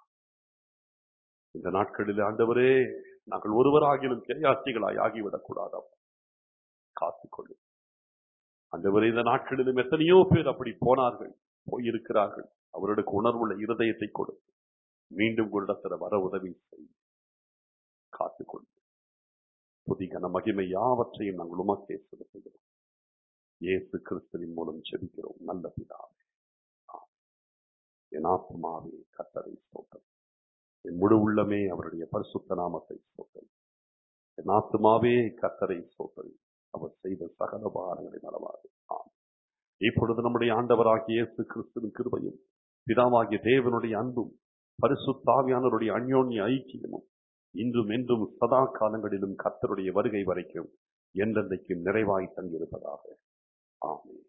இந்த நாட்களில் ஆண்டவரே நாங்கள் ஒருவராகிலும் கேயாசிகளாய் ஆகிவிடக் கூடாதப்பா காத்துக்கொள்ளு ஆண்டவரே இந்த நாட்களிலும் எத்தனையோ பேர் அப்படி போனார்கள் போயிருக்கிறார்கள் அவர்களுக்கு உணர்வுள்ள இருதயத்தை கொடுத்து மீண்டும் உங்களிடத்துல வர உதவி செய் காத்துக்கொண்டு புதிகன மகிமை யாவற்றையும் நாங்கள் உமக்கே செலுத்துகிறோம் இயேசு கிறிஸ்துவின் மூலம் செபிக்கிறோம் நல்ல பிதாவே ஆமென். என் ஆத்மாவே கத்தரை ஸ்தோத்திரம் என் முழு உள்ளமே அவருடைய பரிசுத்த நாமத்தை ஸ்தோத்திரம் என் ஆத்மாவே கத்தரை ஸ்தோத்திரம் அவர் செய்த சகல பாரங்களை நலமாக ஆம் இப்பொழுது நம்முடைய ஆண்டவராகிய இயேசு கிறிஸ்துவின் கிருபையும் பிதாவாகிய தேவனுடைய அன்பும் பரிசுத்தாவியானவருடைய அந்யோன்ய ஐக்கியமும் இன்றும் என்றும் சதா காலங்களிலும் கர்த்தருடைய வருகை வரைக்கும் என்றென்றைக்கும் நிறைவாய் தங்கியிருப்பதாக ஆமென்